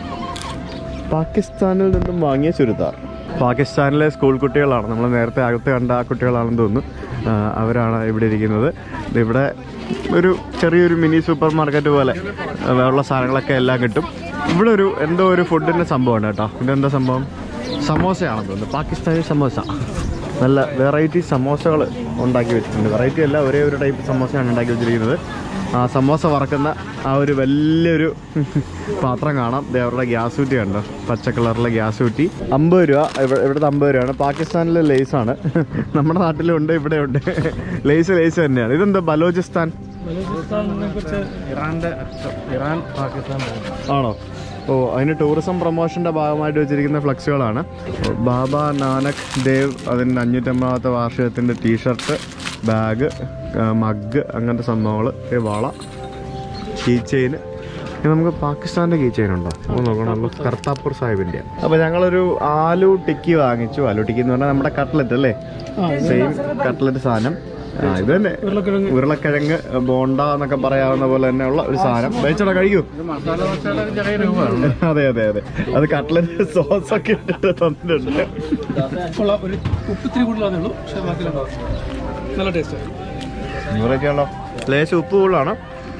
പാകിസ്ഥാനിൽ നിന്നും വാങ്ങിയ ചുരിദാർ പാകിസ്ഥാനിലെ സ്കൂൾ കുട്ടികളാണ് നമ്മൾ നേരത്തെ അകത്ത് കണ്ട ആ കുട്ടികളാണെന്ന് തോന്നുന്നു ആ, അവരാണ് ഇവിടെ ഇരിക്കുന്നത് ഇത് ഇവിടെ ഒരു ചെറിയൊരു മിനി സൂപ്പർ മാർക്കറ്റ് പോലെ ആ, ഉള്ള സാധനങ്ങളൊക്കെ എല്ലാം കിട്ടും ഇവിടെ ഒരു എന്തോ ഒരു ഫുഡിൻ്റെ സംഭവമാണ് കേട്ടോ ഇതെന്താ സംഭവം സമോസയാണെന്ന് തോന്നുന്നു പാകിസ്ഥാനി സമോസ നല്ല വെറൈറ്റി സമോസകൾ ഉണ്ടാക്കി വെച്ചിട്ടുണ്ട് വെറൈറ്റി അല്ല ഒരേ ഒരു ടൈപ്പ് സമോസയാണ് ഉണ്ടാക്കി വെച്ചിരിക്കുന്നത് ആ സമോസ വറക്കുന്ന ആ ഒരു വലിയൊരു പാത്രം കാണാം ദേ അവരുടെ ഗ്യാസ് കുറ്റി കണ്ടോ പച്ച കളറിലെ ഗ്യാസ് കുറ്റി അമ്പത് രൂപ ഇവിടെ ഇവിടുത്തെ അമ്പത് രൂപയാണ് പാകിസ്ഥാനിലെ ലേസാണ് നമ്മുടെ നാട്ടിലും ഉണ്ട് ഇവിടെ ഉണ്ട് ലേസ് ലേസ് തന്നെയാണ് ഇതെന്താ ബലോചിസ്ഥാൻ ഇറാന്റെ അച്ഛൻ ഇറാൻ പാകിസ്ഥാൻ ആണോ ഓ അതിന് ടൂറിസം പ്രൊമോഷൻ്റെ ഭാഗമായിട്ട് വെച്ചിരിക്കുന്ന ഫ്ലക്സുകളാണ് ബാബ നാനക് ദേവ് അതിൻ്റെ അഞ്ഞൂറ്റമ്പതാമത്തെ വാർഷികത്തിൻ്റെ ടീഷർട്ട് ബാഗ് മഗ് അങ്ങനത്തെ സംഭവങ്ങൾ വള കീ ചെയിൻ ഇത് നമുക്ക് പാകിസ്ഥാൻ്റെ കീ ചെയിൻ ഉണ്ടോ ഒന്ന് നോക്കണമല്ലോ കർത്താപ്പൂർ സാഹിബിൻ്റെ അപ്പോൾ ഞങ്ങളൊരു ആലു ടിക്കി വാങ്ങിച്ചു ആലു ടിക്കി എന്ന് പറഞ്ഞാൽ നമ്മുടെ കട്ട്ലറ്റ് അല്ലേ സെയിം കട്ട്ലറ്റ് സാധനം ആ, ഇത് തന്നെ ഉരുളക്കിഴങ്ങ് ബോണ്ട എന്നൊക്കെ പറയാവുന്ന പോലെ തന്നെയുള്ള ഒരു സാധനം കഴിച്ചോടാ കഴിക്കൂ മസാല ദോശയുടെ ഒരു ചെറിയ രൂപമാണ് അതെ അതെ അതെ അത് കട്ട്ലറ്റ് സോസ് ഒക്കെ ഇട്ടിട്ട് തന്നിട്ടുണ്ട് കൊള്ളാം ഒരു ഉപ്പ് ഇത്തിരി കൂടുതലാണേ ഉള്ളൂ പക്ഷെ ബാക്കിയുണ്ടാവും നല്ല ടേസ്റ്റ് വെറൈറ്റി ആണല്ലോ ലേശം ഉപ്പ് കൂടുതലാണ്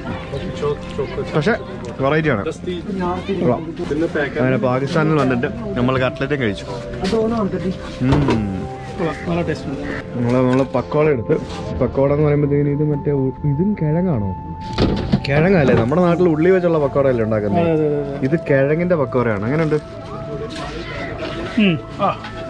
പക്ഷെ വെറൈറ്റി ആണ് കൊള്ളാം. അങ്ങനെ പാകിസ്ഥാനിൽ വന്നിട്ട് നമ്മൾ കട്ട്ലറ്റും കഴിച്ചു ഉം. കൊള്ളാം നല്ല ടേസ്റ്റ് ഉണ്ട് നമ്മള് നമ്മള് പക്കോട എടുത്ത് പക്കോട എന്ന് പറയുമ്പോഴത്തേക്കിന് ഇത് മറ്റേ ഉ- ഇതും കിഴങ്ങാണോ കിഴങ്ങല്ലേ നമ്മുടെ നാട്ടിൽ ഉള്ളി വെച്ചുള്ള പക്കോട അല്ലേ ഉണ്ടാക്കുന്നത് അതെ അതെ അതെ ഇത് കിഴങ്ങിന്റെ പക്കോടയാണ് അങ്ങനെയുണ്ട് ഉം. ആ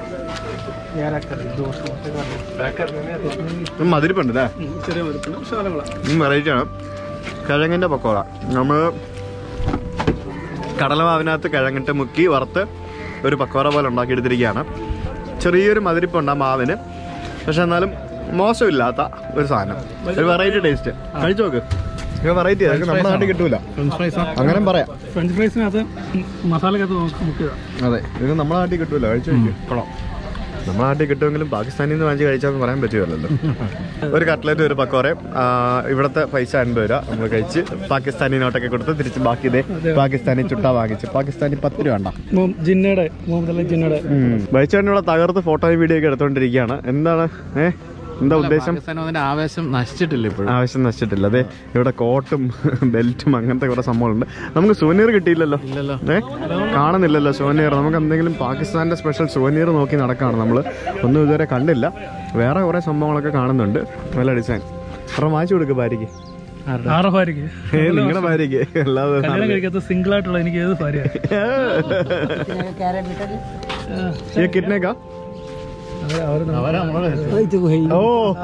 ഉം, മധുരിപ്പുണ്ട് അല്ലേ ഉം, ചെറിയ മരുപ്പുണ്ട് പക്ഷെ നല്ല കൊള്ളാം വെറൈറ്റി ആണ് കിഴങ്ങിന്റെ പക്കോട നമ്മൾ കടലമാവിനകത്ത് കിഴങ്ങിട്ട് മുക്കി വറുത്ത് ഒരു പക്കോട പോലെ ഉണ്ടാക്കിയെടുത്തിരിക്കുകയാണ് ചെറിയൊരു മധുരിപ്പുണ്ട് ആ മാവിന് പക്ഷെ എന്നാലും മോശമില്ലാത്ത ഒരു സാധനം ഒരു വെറൈറ്റി ടേസ്റ്റ് കഴിച്ചു നോക്ക് വെറൈറ്റി അതൊക്കെ നമ്മുടെ നാട്ടിൽ കിട്ടൂല ഫ്രഞ്ച് ഫ്രൈസ് അങ്ങനെ പറയാം ഫ്രഞ്ച് ഫ്രൈസിനകത്ത് മസാലക്കകത്ത് മുക്കുക അതെ ഇത് നമ്മുടെ നാട്ടിൽ കിട്ടൂല കഴിച്ചു നോക്ക് കൊള്ളാം നമ്മുടെ നാട്ടിൽ കിട്ടുമെങ്കിലും പാകിസ്ഥാനിൽ നിന്ന് വാങ്ങിച്ച് കഴിച്ചാൽ പറയാൻ പറ്റുമല്ലോ ഒരു കട്ട്ലറ്റ് ഒരു പക്കോറയും ആ, ഇവിടുത്തെ പൈസ അൻപത് രൂപ നമ്മൾ കഴിച്ച് പാകിസ്ഥാനി നോട്ടൊക്കെ കൊടുത്ത് തിരിച്ച് ബാക്കി ഇതേ പാകിസ്ഥാനി ചുട്ട വാങ്ങിച്ച് പാകിസ്ഥാനി പത്ത് രൂപ വേണ്ട മോ- ജിന്നയുടെ മുഹമ്മദ് അലി ജിന്നയുടെ ബൈച്ചേട്ടൻ ഇവിടെ തകർത്ത് ഫോട്ടോയും വീഡിയോ ഒക്കെ എടുത്തോണ്ടിരിക്കുകയാണ് എന്താണ് ഏ എന്താ ഉദ്ദേശം പാകിസ്ഥാനും അതിന്റെ ആവേശം നശിച്ചിട്ടില്ല ഇപ്പോഴും ആവശ്യം നശിച്ചിട്ടില്ല അതെ ഇവിടെ കോട്ടും ബെൽറ്റും അങ്ങനത്തെ കുറെ സംഭവങ്ങളുണ്ട് നമുക്ക് സുവനീർ കിട്ടിയില്ലല്ലോ ഇല്ലല്ലോ. ഏ കാണുന്നില്ലല്ലോ സുവനീർ നമുക്ക് എന്തെങ്കിലും പാകിസ്ഥാന്റെ സ്പെഷ്യൽ സുവനീർ നോക്കി നടക്കാണ് നമ്മൾ ഒന്നും ഇതുവരെ കണ്ടില്ല വേറെ കുറെ സംഭവങ്ങളൊക്കെ കാണുന്നുണ്ട് നല്ല ഡിസൈൻ കാരണം വാങ്ങിച്ചു കൊടുക്കുക ഭാര്യയ്ക്ക് ആറ് ഭാര്യക്ക് ഏ നിങ്ങളുടെ ഭാര്യയ്ക്ക് അല്ലാതെ കല്യാണം കഴിക്കാത്ത സിംഗിൾ ആയിട്ടുള്ള എനിക്ക് ഏത് ഭാര്യ ये कितने का അവരെ നമ്മളെ ഓ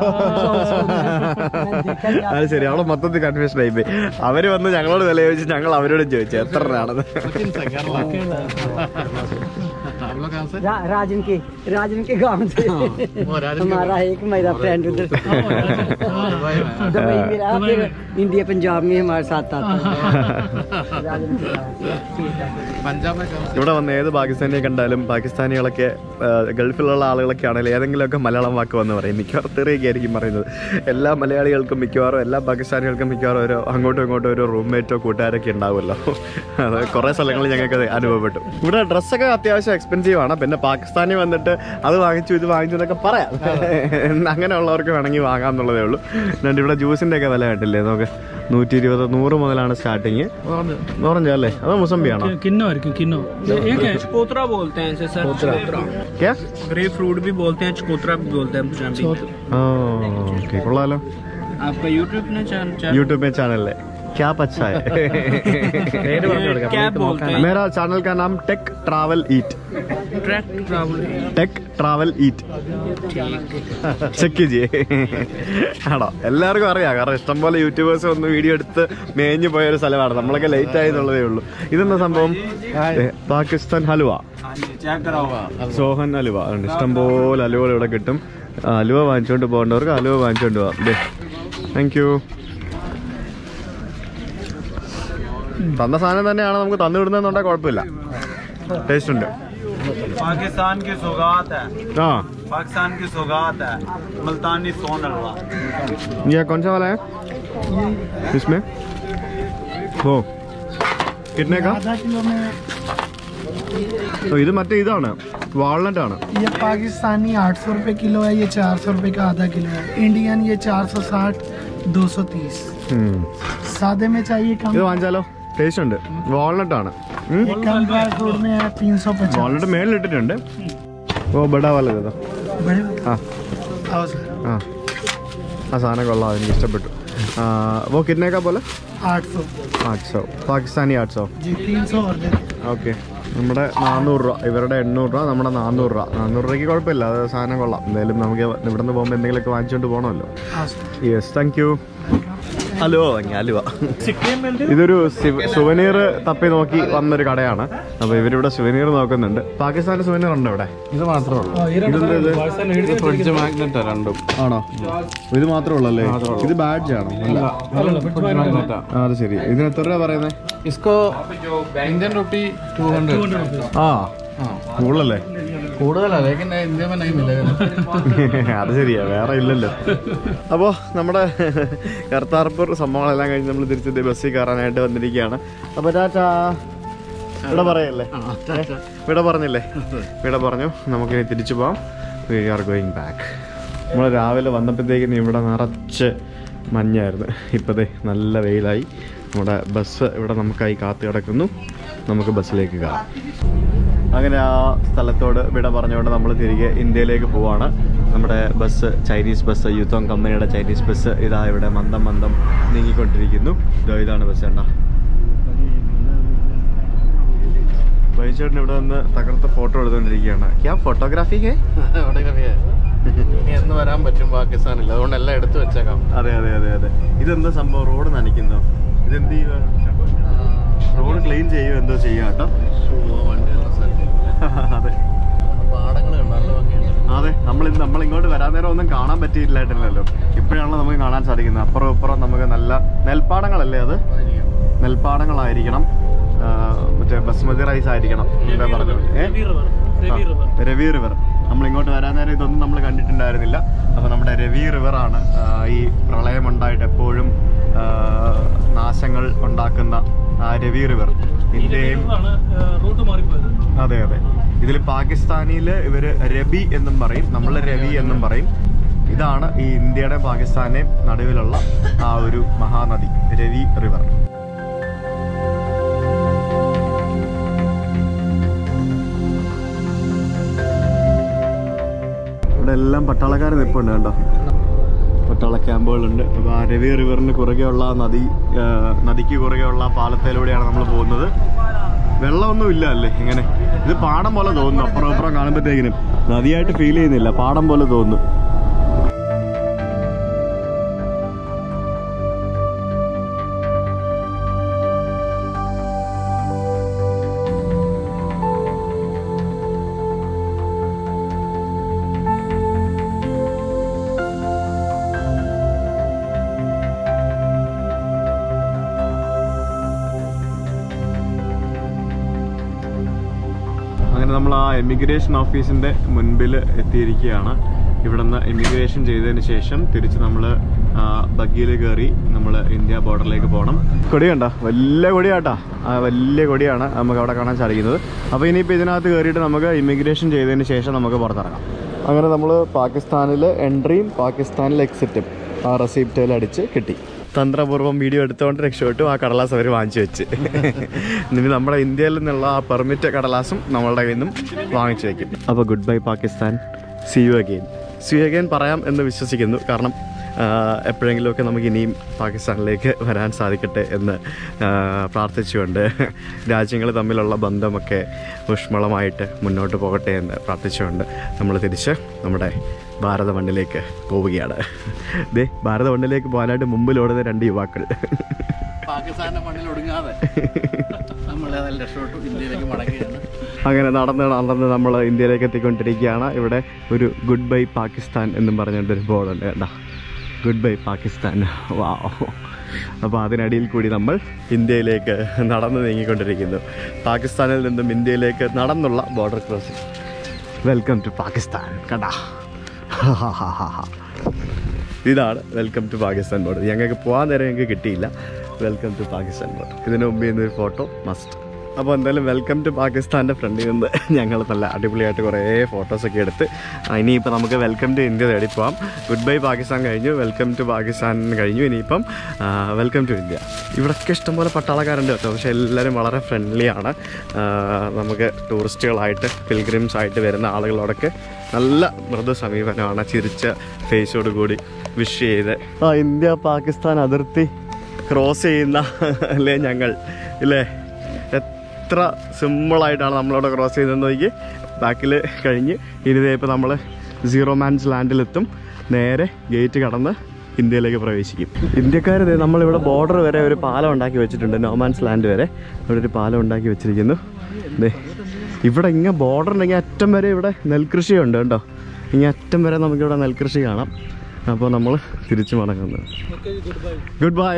അത് ശരി അവളെ മൊത്തത്തിൽ കൺഫ്യൂഷൻ ആയിപ്പോയി അവര് വന്ന് ഞങ്ങളോട് വില ചോദിച്ചു ഞങ്ങൾ അവരോട് ചോദിച്ചു എത്ര രൂപയാണെന്ന് कहाँ से रा, राजन के राजन के गांव से वो राजन के हमारा एक मेरा फ्रेंड उधर दुबई में दुबई में रहा फिर इंडिया पंजाब में हमारे साथ आता है राजन के गांव से। पंजाब में कहाँ से ഇവിടെ വന്ന് ഏത് പാകിസ്ഥാനിയെ കണ്ടാലും പാകിസ്ഥാനികളൊക്കെ ആ, ഗൾഫിലുള്ള ആളുകളൊക്കെ ആണെങ്കിലും ഏതെങ്കിലുമൊക്കെ മലയാളം വാക്ക് വന്ന് പറയും മിക്കവാറും തെറിയൊക്കെ ആയിരിക്കും പറയുന്നത് എല്ലാ മലയാളികൾക്കും മിക്കവാറും എല്ലാ പാകിസ്ഥാനികൾക്കും മിക്കവാറും ഓരോ അങ്ങോട്ടും ഇങ്ങോട്ടും ഒരു റൂംമേറ്റോ കൂട്ടുകാരൊക്കെ ഉണ്ടാവുമല്ലോ അത് കുറേ സ്ഥലങ്ങളിൽ ഞങ്ങൾക്ക് അത് അനുഭവപ്പെട്ടു ഇവിടെ ഡ്രസ്സൊക്കെ അത്യാവശ്യം എക്സ്പെൻസീവ് ആണ് പിന്നെ പാകിസ്ഥാനി വന്നിട്ട് അത് വാങ്ങിച്ചു ഇത് വാങ്ങിച്ചു എന്നൊക്കെ പറയാം അങ്ങനെയുള്ളവർക്ക് വേണമെങ്കിൽ വാങ്ങാം എന്നുള്ളതേ ഉള്ളൂ എന്നിട്ട് ഇവിടെ ജ്യൂസിൻ്റെ ഒക്കെ വില കണ്ടില്ലേ നമുക്ക് നൂറ്റി ഇരുപത് നൂറ് മുതലാണ് സ്റ്റാർട്ടിങ് ഓറഞ്ച് അല്ലേ അതോ മുസംബിയാണോ किन्नो है किन्नो ये क्या है चकोतरा बोलते हैं इसे सर चकोतरा क्या ग्रेप फ्रूट भी बोलते हैं चकोतरा भी बोलते हैं पंजाबी में। ഓക്കെ കൊള്ളാലോ आपका यूट्यूब ने चैनल यूट्यूब में चैनल है क्या अच्छा है क्या बोलते हैं मेरा चैनल का नाम tech travel eat track travel tech travel eat check ചെയ്യേ ആണോ എല്ലാവർക്കും അറിയാം കാരണം ഇഷ്ടംപോലെ യൂട്യൂബേഴ്സ് ഒന്ന് വീഡിയോ എടുത്ത് മേഞ്ഞു പോയ ഒരു സ്ഥലമാണ് നമ്മളൊക്കെ ലേറ്റ് ആയി എന്നുള്ളതേ ഉള്ളൂ ഇതെന്താ സംഭവം ഏ, പാകിസ്ഥാൻ ഹലുവ സോഹൻ ഹലുവ അതുകൊണ്ട് ഇഷ്ടംപോലെ ഹലുവകൾ ഇവിടെ കിട്ടും ആ, ഹലുവ വാങ്ങിച്ചുകൊണ്ട് പോകേണ്ടവർക്ക് ഹലുവ വാങ്ങിച്ചുകൊണ്ട് പോകാം ദേ താങ്ക് യു തന്ന സാധനം തന്നെയാണ് നമുക്ക് തന്നു വിടുന്നതെന്നുണ്ടെങ്കിൽ കുഴപ്പമില്ല ടേസ്റ്റ് ഉണ്ട് पाकिस्तान की सौगात है ആ पाकिस्तान की सौगात है मुल्तानी सोन हलवा ये कौन सा वाला है इसमें वो कितने का आधा किलो में ഓ, ഇത് മറ്റേ ഇതാണ് വാൾനട്ട് ആണ് ये पाकिस्तानी आठ सौ रुपये किलो है ये चार सौ रुपये का आधा किलो है इंडियन ये चार सौ साठ दो सौ तीस ഉം. सादे में चाहिए कम ഇത് വാങ്ങിച്ചാലോ ടേസ്റ്റ് ഉണ്ട് വാൾനട്ട് ആണ് ये कम ड्राई फ्रूट में है तीन सौ पचास വാൾനട്ട് മേളിലിട്ടിട്ടുണ്ട് ഓ ബഡാ വാല ഇതാ बड़े ആ आओ सर ആ ആ സാധനം കൊള്ളാം എനിക്ക് ഇഷ്ടപ്പെട്ടു ആ, वो कितने का बोले आठ सौ ആठ सौ പാകിസ്ഥാനി ആठ सौ जी तीन सौ और दे दें। ഓക്കെ നമ്മുടെ നാനൂറ് രൂപ ഇവരുടെ എണ്ണൂറ് രൂപ നമ്മുടെ നാനൂറ് രൂപ നാനൂറ് രൂപയ്ക്ക് കുഴപ്പമില്ല അത് സാധനം കൊള്ളാം എന്തായാലും നമുക്ക് ഇവിടെ നിന്ന് പോകുമ്പോൾ എന്തെങ്കിലുമൊക്കെ വാങ്ങിച്ചുകൊണ്ട് പോകണമല്ലോ आओ sir yes thank you hello halwa ഇതൊരു സുവനീർ തപ്പി നോക്കി വന്നൊരു കടയാണ് അപ്പൊ ഇവരിവിടെ സുവനീർ നോക്കുന്നുണ്ട് പാകിസ്ഥാൻ സുവനീർ ഉണ്ടോ ഇവിടെ ഇത് മാത്രമേ ഉള്ളൂ ഇത് ഫ്രിഡ്ജ് മാഗ്നറ്റാ രണ്ടും ആണോ ഇത് മാത്രമേ ഉള്ളല്ലേ ഇത് ബാഡ്ജ് ആണോ അല്ല ഫ്രിഡ്ജ് മാഗ്നറ്റാ ആ, അത് ശരി ഇതിന് എത്ര രൂപ പറയുന്നത് इसको इंडियन रुपी टू हंड्रेड ആ കൂടുതലല്ലേ കൂടുതലാ ലേക്കിൻ ഇന്ത്യ में नहीं मिलेगा അത് ശരിയാ വേറെ ഇല്ലല്ലോ അപ്പോൾ നമ്മുടെ കർത്താർപൂർ സംഭവങ്ങളെല്ലാം കഴിഞ്ഞ് നമ്മൾ തിരിച്ച് ബസ്സിൽ കയറാനായിട്ട് വന്നിരിക്കുകയാണ് അപ്പോൾ ടാറ്റാ ഇവിടെ പറയല്ലേ ഇവിടെ പറഞ്ഞില്ലേ ഇവിടെ പറഞ്ഞു നമുക്കിനി തിരിച്ചു പോവാം വി ആർ ഗോയിങ് ബാക്ക് നമ്മൾ രാവിലെ വന്നപ്പോഴത്തേക്കിന് ഇവിടെ നിറച്ച് മഞ്ഞായിരുന്നു ഇപ്പോഴത്തെ നല്ല വെയിലായി നമ്മുടെ ബസ് ഇവിടെ നമുക്കായി കാത്തു കിടക്കുന്നു നമുക്ക് ബസ്സിലേക്ക് കയറാം അങ്ങനെ ആ സ്ഥലത്തോട് വിട പറഞ്ഞുകൊണ്ട് നമ്മൾ തിരികെ ഇന്ത്യയിലേക്ക് പോവാണ് നമ്മുടെ ബസ് ചൈനീസ് ബസ് യൂത്തോങ് കമ്പനിയുടെ ചൈനീസ് ബസ് ഇതാ ഇവിടെ മന്ദം മന്ദം നീങ്ങിക്കൊണ്ടിരിക്കുന്നു ഇതോ ഇതാണ് ബസ് ചേട്ടാ ബൈചേട്ടൻ ഇവിടെ നിന്ന് തകർത്ത ഫോട്ടോ എടുത്തുകൊണ്ടിരിക്കുകയാണ് ക്യാ ഫോട്ടോഗ്രാഫി ഹേ ഫോട്ടോഗ്രാഫി ഇനി എന്ന് വരാൻ പറ്റും പാകിസ്ഥാനിൽ അതുകൊണ്ട് എല്ലാം എടുത്തു വെച്ചേക്കാം അതെ അതെ അതെ അതെ ഇതെന്താ സംഭവം റോഡ് നനയ്ക്കുന്നോ ഇതെന്ത് ചെയ്യുക റോഡ് ക്ലീൻ ചെയ്യുക എന്തോ ചെയ്യുക കേട്ടോ വണ്ടി നല്ല സ്ഥലം അതെ പാടങ്ങൾ നല്ല ഭംഗിയുണ്ട് അതെ നമ്മൾ നമ്മൾ ഇങ്ങോട്ട് വരാൻ നേരം ഒന്നും കാണാൻ പറ്റിയില്ലായിട്ടില്ലല്ലോ ഇപ്പോഴാണല്ലോ നമുക്ക് കാണാൻ സാധിക്കുന്നത് അപ്പുറം ഇപ്പുറം നമുക്ക് നല്ല നെൽപ്പാടങ്ങളല്ലേ അത് നെൽപ്പാടങ്ങളായിരിക്കണം ആ, മറ്റേ ബസ്മതി റൈസ് ആയിരിക്കണം എന്താ പറഞ്ഞത് ഏ? ആ, രവി റിവർ നമ്മൾ ഇങ്ങോട്ട് വരാൻ നേരം ഇതൊന്നും നമ്മൾ കണ്ടിട്ടുണ്ടായിരുന്നില്ല അപ്പൊ നമ്മുടെ രവി റിവർ ആണ് ആ, ഈ പ്രളയമുണ്ടായിട്ട് എപ്പോഴും ആ, നാശങ്ങൾ ഉണ്ടാക്കുന്ന ആ രവി റിവർ ഇന്ത്യയും റൂട്ട് മാറിപ്പോയത് അതെ അതെ ഇതിൽ പാകിസ്ഥാനിയിൽ ഇവര് രബി എന്നും പറയും നമ്മൾ രവി എന്നും പറയും ഇതാണ് ഈ ഇന്ത്യയുടെ പാകിസ്ഥാന്റെയും നടുവിലുള്ള ആ ഒരു മഹാനദി രവി റിവർ ഇവിടെ എല്ലാം പട്ടാളക്കാർ നിൽപ്പുണ്ട് കണ്ടോ പട്ടാള ക്യാമ്പുകളുണ്ട് അപ്പോൾ ആ രവി റിവറിന് കുറുകെയുള്ള ആ നദി ആ, നദിക്ക് കുറുകെയുള്ള ആ പാലത്തിലൂടെയാണ് നമ്മൾ പോകുന്നത് വെള്ളമൊന്നും ഇല്ല അല്ലേ ഇങ്ങനെ ഇത് പാടം പോലെ തോന്നുന്നു അപ്പുറം അപ്പുറം കാണുമ്പോഴത്തേക്കിനും നദിയായിട്ട് ഫീൽ ചെയ്യുന്നില്ല പാടം പോലെ തോന്നുന്നു നമ്മൾ ആ എമിഗ്രേഷൻ ഓഫീസിന്റെ മുൻപിൽ എത്തിയിരിക്കുകയാണ് ഇവിടുന്ന് ഇമിഗ്രേഷൻ ചെയ്തതിന് ശേഷം തിരിച്ച് നമ്മൾ ബഗ്ഗിയിൽ കയറി നമ്മൾ ഇന്ത്യ ബോർഡറിലേക്ക് പോകണം കൊടി കണ്ട വലിയ കൊടിയാട്ടാ ആ വലിയ കൊടിയാണ് നമുക്ക് അവിടെ കാണാൻ സാധിക്കുന്നത് അപ്പോൾ ഇനിയിപ്പോൾ ഇതിനകത്ത് കയറിയിട്ട് നമുക്ക് ഇമിഗ്രേഷൻ ചെയ്തതിന് ശേഷം നമുക്ക് പുറത്തിറങ്ങാം അങ്ങനെ നമ്മൾ പാകിസ്ഥാനിൽ എൻട്രിയും പാകിസ്ഥാനിൽ എക്സിറ്റും ആ റെസിപ്റ്റിൽ അടിച്ച് കിട്ടി തന്ത്രപൂർവ്വം വീഡിയോ എടുത്തുകൊണ്ട് രക്ഷപ്പെട്ടു ആ കടലാസ് അവർ വാങ്ങിച്ചു വെച്ച് ഇനി നമ്മുടെ ഇന്ത്യയിൽ നിന്നുള്ള ആ പെർമിറ്റ് കടലാസും നമ്മളുടെ കയ്യിൽ നിന്നും വാങ്ങിച്ചു വെക്കും അപ്പോൾ good bye Pakistan see you again see you again പറയാം എന്ന് വിശ്വസിക്കുന്നു കാരണം ആഹ്, എപ്പോഴെങ്കിലുമൊക്കെ നമുക്ക് ഇനിയും പാകിസ്ഥാനിലേക്ക് വരാൻ സാധിക്കട്ടെ എന്ന് ആഹ്, പ്രാർത്ഥിച്ചുകൊണ്ട് രാജ്യങ്ങൾ തമ്മിലുള്ള ബന്ധമൊക്കെ ഊഷ്മളമായിട്ട് മുന്നോട്ട് പോകട്ടെ എന്ന് പ്രാർത്ഥിച്ചുകൊണ്ട് നമ്മൾ തിരിച്ച് നമ്മുടെ ഭാരത മണ്ണിലേക്ക് പോവുകയാണ് ദേ ഭാരത മണ്ണിലേക്ക് പോകാനായിട്ട് മുമ്പിലോടുന്ന രണ്ട് യുവാക്കൾ പാകിസ്ഥാന്റെ മണ്ണിൽ ഒടുങ്ങാതെ നമ്മൾ ഏതായാലും രക്ഷപ്പെട്ടു ഇന്ത്യയിലേക്ക് മടങ്ങുകയാണ് അങ്ങനെ നടന്ന് നടന്ന് നമ്മൾ ഇന്ത്യയിലേക്ക് എത്തിക്കൊണ്ടിരിക്കുകയാണ് ഇവിടെ ഒരു ഗുഡ് ബൈ പാകിസ്ഥാൻ എന്നും പറഞ്ഞുകൊണ്ടൊരു ബോർഡുണ്ട് കേട്ടോ ഗുഡ് ബൈ പാകിസ്ഥാൻ വാ അപ്പോൾ അതിനടിയിൽ കൂടി നമ്മൾ ഇന്ത്യയിലേക്ക് നടന്ന് നീങ്ങിക്കൊണ്ടിരിക്കുന്നു പാകിസ്ഥാനിൽ നിന്നും ഇന്ത്യയിലേക്ക് നടന്നുള്ള border crossing welcome to Pakistan കണ്ടാ ഇതാണ് വെൽക്കം ടു പാകിസ്ഥാൻ ബോർഡർ ഞങ്ങൾക്ക് പോകാൻ നേരം ഞങ്ങൾക്ക് കിട്ടിയില്ല വെൽക്കം ടു പാകിസ്ഥാൻ ബോർഡർ ഇതിന് മുമ്പ് ചെയ്യുന്ന ഒരു ഫോട്ടോ മസ്റ്റ് അപ്പോൾ എന്തായാലും വെൽക്കം ടു പാകിസ്ഥാൻ്റെ ഫ്രണ്ടിൽ നിന്ന് ഞങ്ങൾ നല്ല അടിപൊളിയായിട്ട് കുറേ ഫോട്ടോസൊക്കെ എടുത്ത് ആ, ഇനിയിപ്പോൾ നമുക്ക് വെൽക്കം ടു ഇന്ത്യ തേടി പോകാം ഗുഡ് ബൈ പാകിസ്ഥാൻ കഴിഞ്ഞു വെൽക്കം ടു പാകിസ്ഥാൻ കഴിഞ്ഞു ഇനിയിപ്പം വെൽക്കം ടു ഇന്ത്യ ഇവിടൊക്കെ ഇഷ്ടംപോലെ പട്ടാളക്കാരുണ്ട് കേട്ടോ പക്ഷേ എല്ലാവരും വളരെ ഫ്രണ്ട്ലിയാണ് നമുക്ക് ടൂറിസ്റ്റുകളായിട്ട് പിൽഗ്രിംസ് ആയിട്ട് വരുന്ന ആളുകളോടൊക്കെ നല്ല മൃദു സമീപനമാണ് ചിരിച്ച ഫേസോട് കൂടി വിഷ് ചെയ്ത് ആ ഇന്ത്യ പാകിസ്ഥാൻ അതിർത്തി ക്രോസ് ചെയ്യുന്ന അല്ലേ ഞങ്ങൾ ഇല്ലേ എത്ര സിമ്പിളായിട്ടാണ് നമ്മളവിടെ ക്രോസ് ചെയ്തതെന്ന് നോക്കി ബാക്കിൽ കഴിഞ്ഞ് ഇനിതേ ഇപ്പോൾ നമ്മൾ സീറോ മാൻസ് ലാൻഡിലെത്തും നേരെ ഗേറ്റ് കടന്ന് ഇന്ത്യയിലേക്ക് പ്രവേശിക്കും ഇന്ത്യക്കാർ നമ്മളിവിടെ ബോർഡർ വരെ ഒരു പാലം ഉണ്ടാക്കി വെച്ചിട്ടുണ്ട് നോമാൻസ് ലാൻഡ് വരെ ഇവിടെ ഒരു പാലം ഉണ്ടാക്കി വെച്ചിരിക്കുന്നു ദേ ഇവിടെ ഇങ്ങനെ ബോർഡർ ഉണ്ടെങ്കിൽ അറ്റം വരെ ഇവിടെ നെൽകൃഷിയുണ്ട് കേട്ടോ ഇങ്ങനെ അറ്റം വരെ നമുക്കിവിടെ നെൽകൃഷി കാണാം അപ്പോൾ നമ്മൾ തിരിച്ചു മടങ്ങുന്നു good bye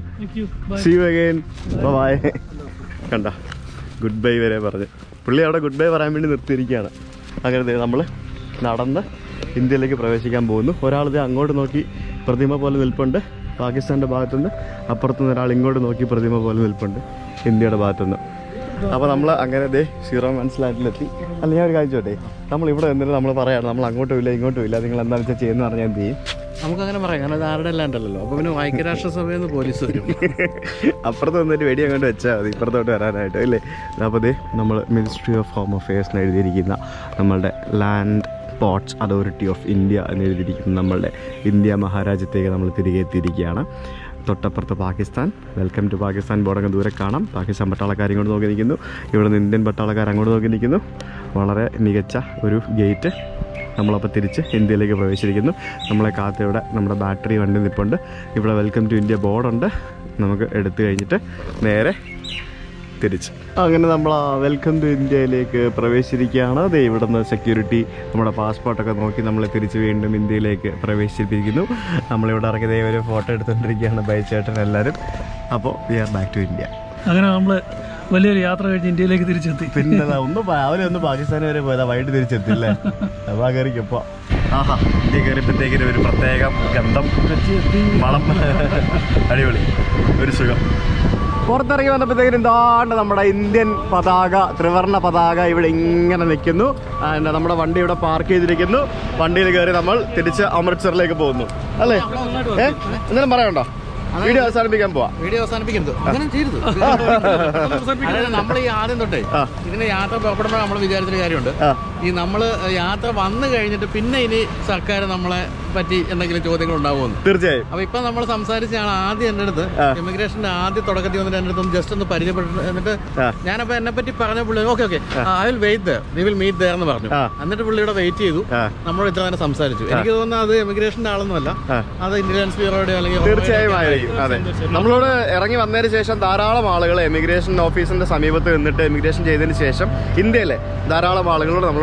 see you again bye കണ്ട ഗുഡ് ബൈ വരെ പറഞ്ഞ് പുള്ളി അവിടെ ഗുഡ് ബൈ പറയാൻ വേണ്ടി നിർത്തിയിരിക്കുകയാണ് അങ്ങനെ നമ്മൾ നടന്ന് ഇന്ത്യയിലേക്ക് പ്രവേശിക്കാൻ പോകുന്നു ഒരാളിത് അങ്ങോട്ട് നോക്കി പ്രതിമ പോലെ നിൽപ്പുണ്ട് പാകിസ്ഥാൻ്റെ ഭാഗത്തുനിന്ന് അപ്പുറത്തുനിന്ന് ഒരാൾ ഇങ്ങോട്ട് നോക്കി പ്രതിമ പോലെ നിൽപ്പുണ്ട് ഇന്ത്യയുടെ ഭാഗത്തുനിന്ന് അപ്പോൾ നമ്മൾ അങ്ങനെ ദേ സീറോ മനസ്സിലായിട്ടിലെത്തി അല്ല ഞാൻ ഒരു കാര്യം ചോട്ടെ നമ്മൾ ഇവിടെ നിന്നിട്ട് നമ്മൾ പറയാണ് നമ്മൾ അങ്ങോട്ടും ഇല്ല ഇങ്ങോട്ടും ഇല്ല നിങ്ങൾ എന്താണെന്ന് വെച്ചാൽ ചെയ്യുന്ന പറഞ്ഞാൽ എന്ത് ചെയ്യും നമുക്കങ്ങനെ പറയാം കാരണം ഇത് ആരുടെ ലാൻഡല്ലല്ലോ അപ്പൊ പിന്നെ ഐക്യരാഷ്ട്രസഭയിൽ നിന്ന് പോലീസ് വരും അപ്പുറത്ത് വന്നിട്ട് വെടി അങ്ങോട്ട് വെച്ചാൽ മതി ഇപ്പുറത്തോട്ട് വരാനായിട്ട് അല്ലേ അപ്പോൾ ദേ നമ്മൾ മിനിസ്ട്രി ഓഫ് ഹോം അഫയേഴ്സിന് എഴുതിയിരിക്കുന്ന നമ്മളുടെ land ports authority of India എന്ന് എഴുതിയിരിക്കുന്ന നമ്മളുടെ ഇന്ത്യ മഹാരാജ്യത്തേക്ക് നമ്മൾ തിരികെ എത്തിയിരിക്കുകയാണ് തൊട്ടപ്പുറത്ത് പാകിസ്ഥാൻ വെൽക്കം ടു പാകിസ്ഥാൻ ബോർഡൊക്കെ ദൂരെ കാണാം പാകിസ്ഥാൻ പട്ടാളക്കാർ ഇങ്ങോട്ട് നോക്കി നിൽക്കുന്നു ഇവിടെ നിന്ന് ഇന്ത്യൻ പട്ടാളക്കാർ അങ്ങോട്ട് നോക്കി നിൽക്കുന്നു വളരെ മികച്ച ഒരു ഗേറ്റ് നമ്മളപ്പോൾ തിരിച്ച് ഇന്ത്യയിലേക്ക് പ്രവേശിച്ചിരിക്കുന്നു നമ്മളെ കാത്ത് ഇവിടെ നമ്മുടെ ബാറ്ററി വണ്ടി നിൽപ്പുണ്ട് ഇവിടെ വെൽക്കം ടു ഇന്ത്യ ബോർഡുണ്ട് നമുക്ക് എടുത്തു കഴിഞ്ഞിട്ട് നേരെ തിരിച്ച് അങ്ങനെ നമ്മൾ ആ വെൽക്കം ടു ഇന്ത്യയിലേക്ക് പ്രവേശിച്ചിരിക്കുകയാണ് അതെ ഇവിടെ നിന്ന് സെക്യൂരിറ്റി നമ്മുടെ പാസ്പോർട്ടൊക്കെ നോക്കി നമ്മളെ തിരിച്ച് വീണ്ടും ഇന്ത്യയിലേക്ക് പ്രവേശിപ്പിക്കുന്നു നമ്മളിവിടെ ഇറങ്ങിയതേ ഒരു ഫോട്ടോ എടുത്തുകൊണ്ടിരിക്കുകയാണ് ബൈ ചേട്ടൻ എല്ലാവരും അപ്പോൾ we are back to India അങ്ങനെ നമ്മൾ വലിയൊരു യാത്ര കഴിഞ്ഞ് ഇന്ത്യയിലേക്ക് തിരിച്ചെത്തി പിന്നെ ദാ ഒന്ന് രാവിലെ ഒന്ന് പാകിസ്ഥാൻ വരെ പോയതാ വൈകിട്ട് തിരിച്ചെത്തില്ലേ അപ്പോൾ ആ കയറിക്കപ്പോൾ ആഹാ ഇന്ത്യ കയറിയപ്പോഴത്തേക്കിന് ഒരു പ്രത്യേകം ഗന്ധം മണം അടിപൊളി ഒരു സുഖം പുറത്തിറങ്ങി വന്നപ്പോഴത്തേക്കിനും എന്താണ്ട് നമ്മുടെ ഇന്ത്യൻ പതാക ത്രിവർണ്ണ പതാക ഇവിടെ ഇങ്ങനെ നിൽക്കുന്നു ആൻഡ് നമ്മുടെ വണ്ടി ഇവിടെ പാർക്ക് ചെയ്തിരിക്കുന്നു വണ്ടിയിൽ കയറി നമ്മൾ തിരിച്ച് അമൃത്സറിലേക്ക് പോകുന്നു അല്ലേ ഏ എന്തെങ്കിലും പറയണ്ടോ വീഡിയോ അവസാനിപ്പിക്കാൻ പോവാ വീഡിയോ അവസാനിപ്പിക്കരുത് അങ്ങനെ ചെയ്യരുത് അതായത് നമ്മൾ ഈ ആദ്യം തൊട്ടേ ആ. ഇതിന് യാത്ര പുറപ്പെടുമ്പോൾ നമ്മൾ വിചാരിച്ചൊരു കാര്യമുണ്ട് ആ. ഈ നമ്മൾ യാത്ര വന്നു കഴിഞ്ഞിട്ട് പിന്നെ ഇനി സർക്കാർ നമ്മളെ പറ്റി എന്തെങ്കിലും ചോദ്യങ്ങൾ ഉണ്ടാവുമെന്ന് തീർച്ചയായും അപ്പൊ ഇപ്പൊ നമ്മൾ സംസാരിച്ച ആൾ ആദ്യം എന്റെ അടുത്ത് ഇമിഗ്രേഷന്റെ ആദ്യ തുടക്കത്തിൽ വന്നിട്ട് എന്റെ അടുത്ത് ജസ്റ്റ് ഒന്ന് പരിചയപ്പെട്ടു എന്നിട്ട് ആ. ഞാനപ്പോ എന്നെ പറ്റി പറഞ്ഞ പുള്ളി okay okay I will wait we will meet there എന്ന് പറഞ്ഞു ആ. എന്നിട്ട് പുള്ളി ഇവിടെ വെയിറ്റ് ചെയ്തു ആ. നമ്മളോട് ഇത്ര നേരം സംസാരിച്ചു എനിക്ക് തോന്നുന്നത് അത് ഇമിഗ്രേഷന്റെ ആളൊന്നുമല്ല ആ. അത് ഇന്റലിജൻസ് ബ്യൂറോയുടെ അല്ലെങ്കിൽ തീർച്ചയായും ആയിരിക്കും അതെ നമ്മളോട് ഇറങ്ങി വന്നതിന് ശേഷം ധാരാളം ആളുകൾ എമിഗ്രേഷൻ ഓഫീസിന്റെ സമീപത്ത് നിന്നിട്ട് എമിഗ്രേഷൻ ചെയ്തതിന് ശേഷം ഇന്ത്യയിലെ ധാരാളം ആളുകളോട് നമ്മളോട്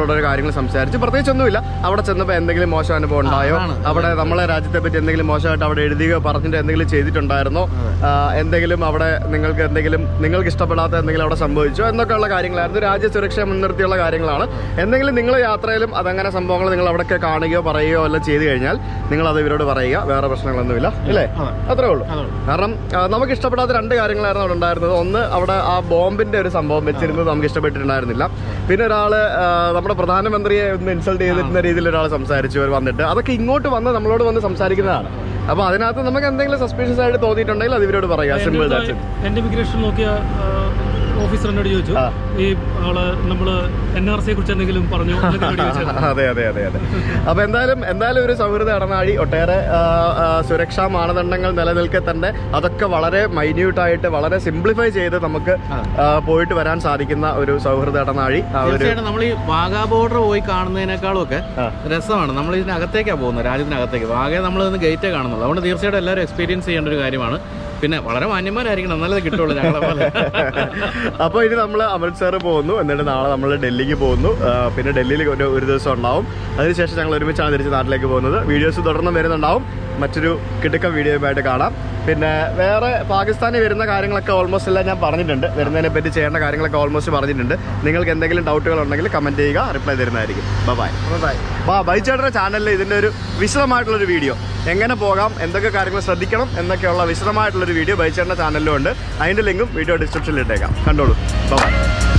എന്നുള്ള ഒരു കാര്യങ്ങൾ സംസാരിച്ചു പ്രത്യേകിച്ചൊന്നുമില്ല അവിടെ ചെന്നപ്പോൾ എന്തെങ്കിലും മോശം അനുഭവം ഉണ്ടായോ അതാണ്. അവിടെ നമ്മളെ രാജ്യത്തെ പറ്റി എന്തെങ്കിലും മോശമായിട്ട് അവിടെ എഴുതുകയോ പറഞ്ഞിട്ട് എന്തെങ്കിലും ചെയ്തിട്ടുണ്ടായിരുന്നോ ആ, എന്തെങ്കിലും അവിടെ നിങ്ങൾക്ക് എന്തെങ്കിലും നിങ്ങൾക്ക് ഇഷ്ടപ്പെടാത്ത എന്തെങ്കിലും അവിടെ സംഭവിച്ചോ എന്നൊക്കെയുള്ള കാര്യങ്ങളായിരുന്നു രാജ്യ സുരക്ഷ മുൻനിർത്തിയുള്ള കാര്യങ്ങളാണ് എന്തെങ്കിലും നിങ്ങൾ യാത്രയിലും അതങ്ങനെ സംഭവങ്ങൾ നിങ്ങൾ അവിടെയൊക്കെ കാണുകയോ പറയുകയോ എല്ലാം ചെയ്തു കഴിഞ്ഞാൽ നിങ്ങൾ അത് ഇവരോട് പറയുക വേറെ പ്രശ്നങ്ങളൊന്നുമില്ല ഇല്ലേ അത്രേ ഉള്ളൂ കാരണം ആ, നമുക്ക് ഇഷ്ടപ്പെടാത്ത രണ്ട് കാര്യങ്ങളായിരുന്നു അവിടെ ഉണ്ടായിരുന്നത് ഒന്ന് അവിടെ ആ ബോംബിന്റെ ഒരു സംഭവം വെച്ചിരുന്നത് നമുക്ക് ഇഷ്ടപ്പെട്ടിട്ടുണ്ടായിരുന്നില്ല പിന്നെ ഒരാള് ആ, നമ്മുടെ പ്രധാനമന്ത്രിയെ ഒന്ന് ഇൻസൾട്ട് ചെയ്തിരുന്ന രീതിയിൽ ഒരാൾ സംസാരിച്ചു അവർ വന്നിട്ട് അതൊക്കെ ഇങ്ങോട്ട് വന്ന് നമ്മളോട് വന്ന് സംസാരിക്കുന്നതാണ് അപ്പൊ അതിനകത്ത് നമുക്ക് എന്തെങ്കിലും സസ്പീഷ്യസ് ആയിട്ട് തോന്നിയിട്ടുണ്ടെങ്കിൽ അത് ഇവരോട് പറയുക സിമ്പിൾ ദാറ്റ്സ് എന്റെ ഇമിഗ്രേഷൻ നോക്കിയ ഓഫീസർ എന്നോട് ചോദിച്ചു ഈ ആള് നമ്മള് എൻ ആർ സിയെ കുറിച്ച് എന്തെങ്കിലും പറഞ്ഞു എന്നൊക്കെ എന്നോട് ചോദിച്ചായിരുന്നു. അതെ അതെ അതെ അതെ അപ്പൊ എന്തായാലും എന്തായാലും ഒരു സൗഹൃദ ഇടനാഴി ഒട്ടേറെ ആ, ആ, സുരക്ഷാ മാനദണ്ഡങ്ങൾ നിലനിൽക്കെ തന്നെ അതൊക്കെ വളരെ മൈന്യൂട്ട് ആയിട്ട് വളരെ സിംപ്ലിഫൈ ചെയ്ത് നമുക്ക് ആ, പോയിട്ട് വരാൻ സാധിക്കുന്ന ഒരു സൗഹൃദ ഇടനാഴി ആ ഒരു തീർച്ചയായിട്ടും നമ്മൾ ഈ വാഗാ ബോർഡർ പോയി കാണുന്നതിനേക്കാളും ഒക്കെ രസമാണ് നമ്മൾ ഇതിനകത്തേക്കാണ് പോകുന്നത് രാജ്യത്തിനകത്തേക്ക് വാഗയെ നമ്മൾ ഇന്ന് ഗേറ്റേ കാണുന്നുള്ളൂ അതുകൊണ്ട് തീർച്ചയായിട്ടും എല്ലാവരും എക്സ്പീരിയൻസ് ചെയ്യേണ്ട ഒരു കാര്യമാണ് പിന്നെ വളരെ മാന്യന്മാരായിരിക്കണം എന്നാലേ കിട്ടുള്ളൂ ഞങ്ങളെ പോലെ അപ്പോൾ ഇനി നമ്മൾ അമൃത്സർ പോകുന്നു എന്നിട്ട് നാളെ നമ്മൾ ഡൽഹിക്ക് പോകുന്നു ആ, പിന്നെ ഡൽഹിയിൽ ഒരു ഒരു ദിവസം ഉണ്ടാവും അതിനുശേഷം ഞങ്ങൾ ഒരുമിച്ചാണ് തിരിച്ച് നാട്ടിലേക്ക് പോകുന്നത് വീഡിയോസ് തുടർന്ന് വരുന്നുണ്ടാവും മറ്റൊരു കിടുക്ക വീഡിയോയുമായിട്ട് കാണാം പിന്നെ വേറെ പാകിസ്ഥാനിൽ വരുന്ന കാര്യങ്ങളൊക്കെ ഓൾമോസ്റ്റ് എല്ലാം ഞാൻ പറഞ്ഞിട്ടുണ്ട് വരുന്നതിനെ പറ്റി ചെയ്യേണ്ട കാര്യങ്ങളൊക്കെ ഓൾമോസ്റ്റ് പറഞ്ഞിട്ടുണ്ട് നിങ്ങൾക്ക് എന്തെങ്കിലും ഡൗട്ടുകൾ ഉണ്ടെങ്കിൽ കമൻറ്റ് ചെയ്യുക റിപ്ലൈ തരുന്നതായിരിക്കും ബൈ ബൈ ബാ ബൈച്ചേട്ടൻ്റെ ചാനലിൽ ഇതിൻ്റെ ഒരു വിശദമായിട്ടുള്ളൊരു വീഡിയോ എങ്ങനെ പോകാം എന്തൊക്കെ കാര്യങ്ങൾ ശ്രദ്ധിക്കണം എന്നൊക്കെയുള്ള വിശദമായിട്ടുള്ളൊരു വീഡിയോ ബൈച്ചേട്ടൻ്റെ ചാനലിലും ഉണ്ട് അതിൻ്റെ ലിങ്കും വീഡിയോ ഡിസ്ക്രിപ്ഷനിൽ ഇട്ടേക്കാം കണ്ടോളൂ ബൈ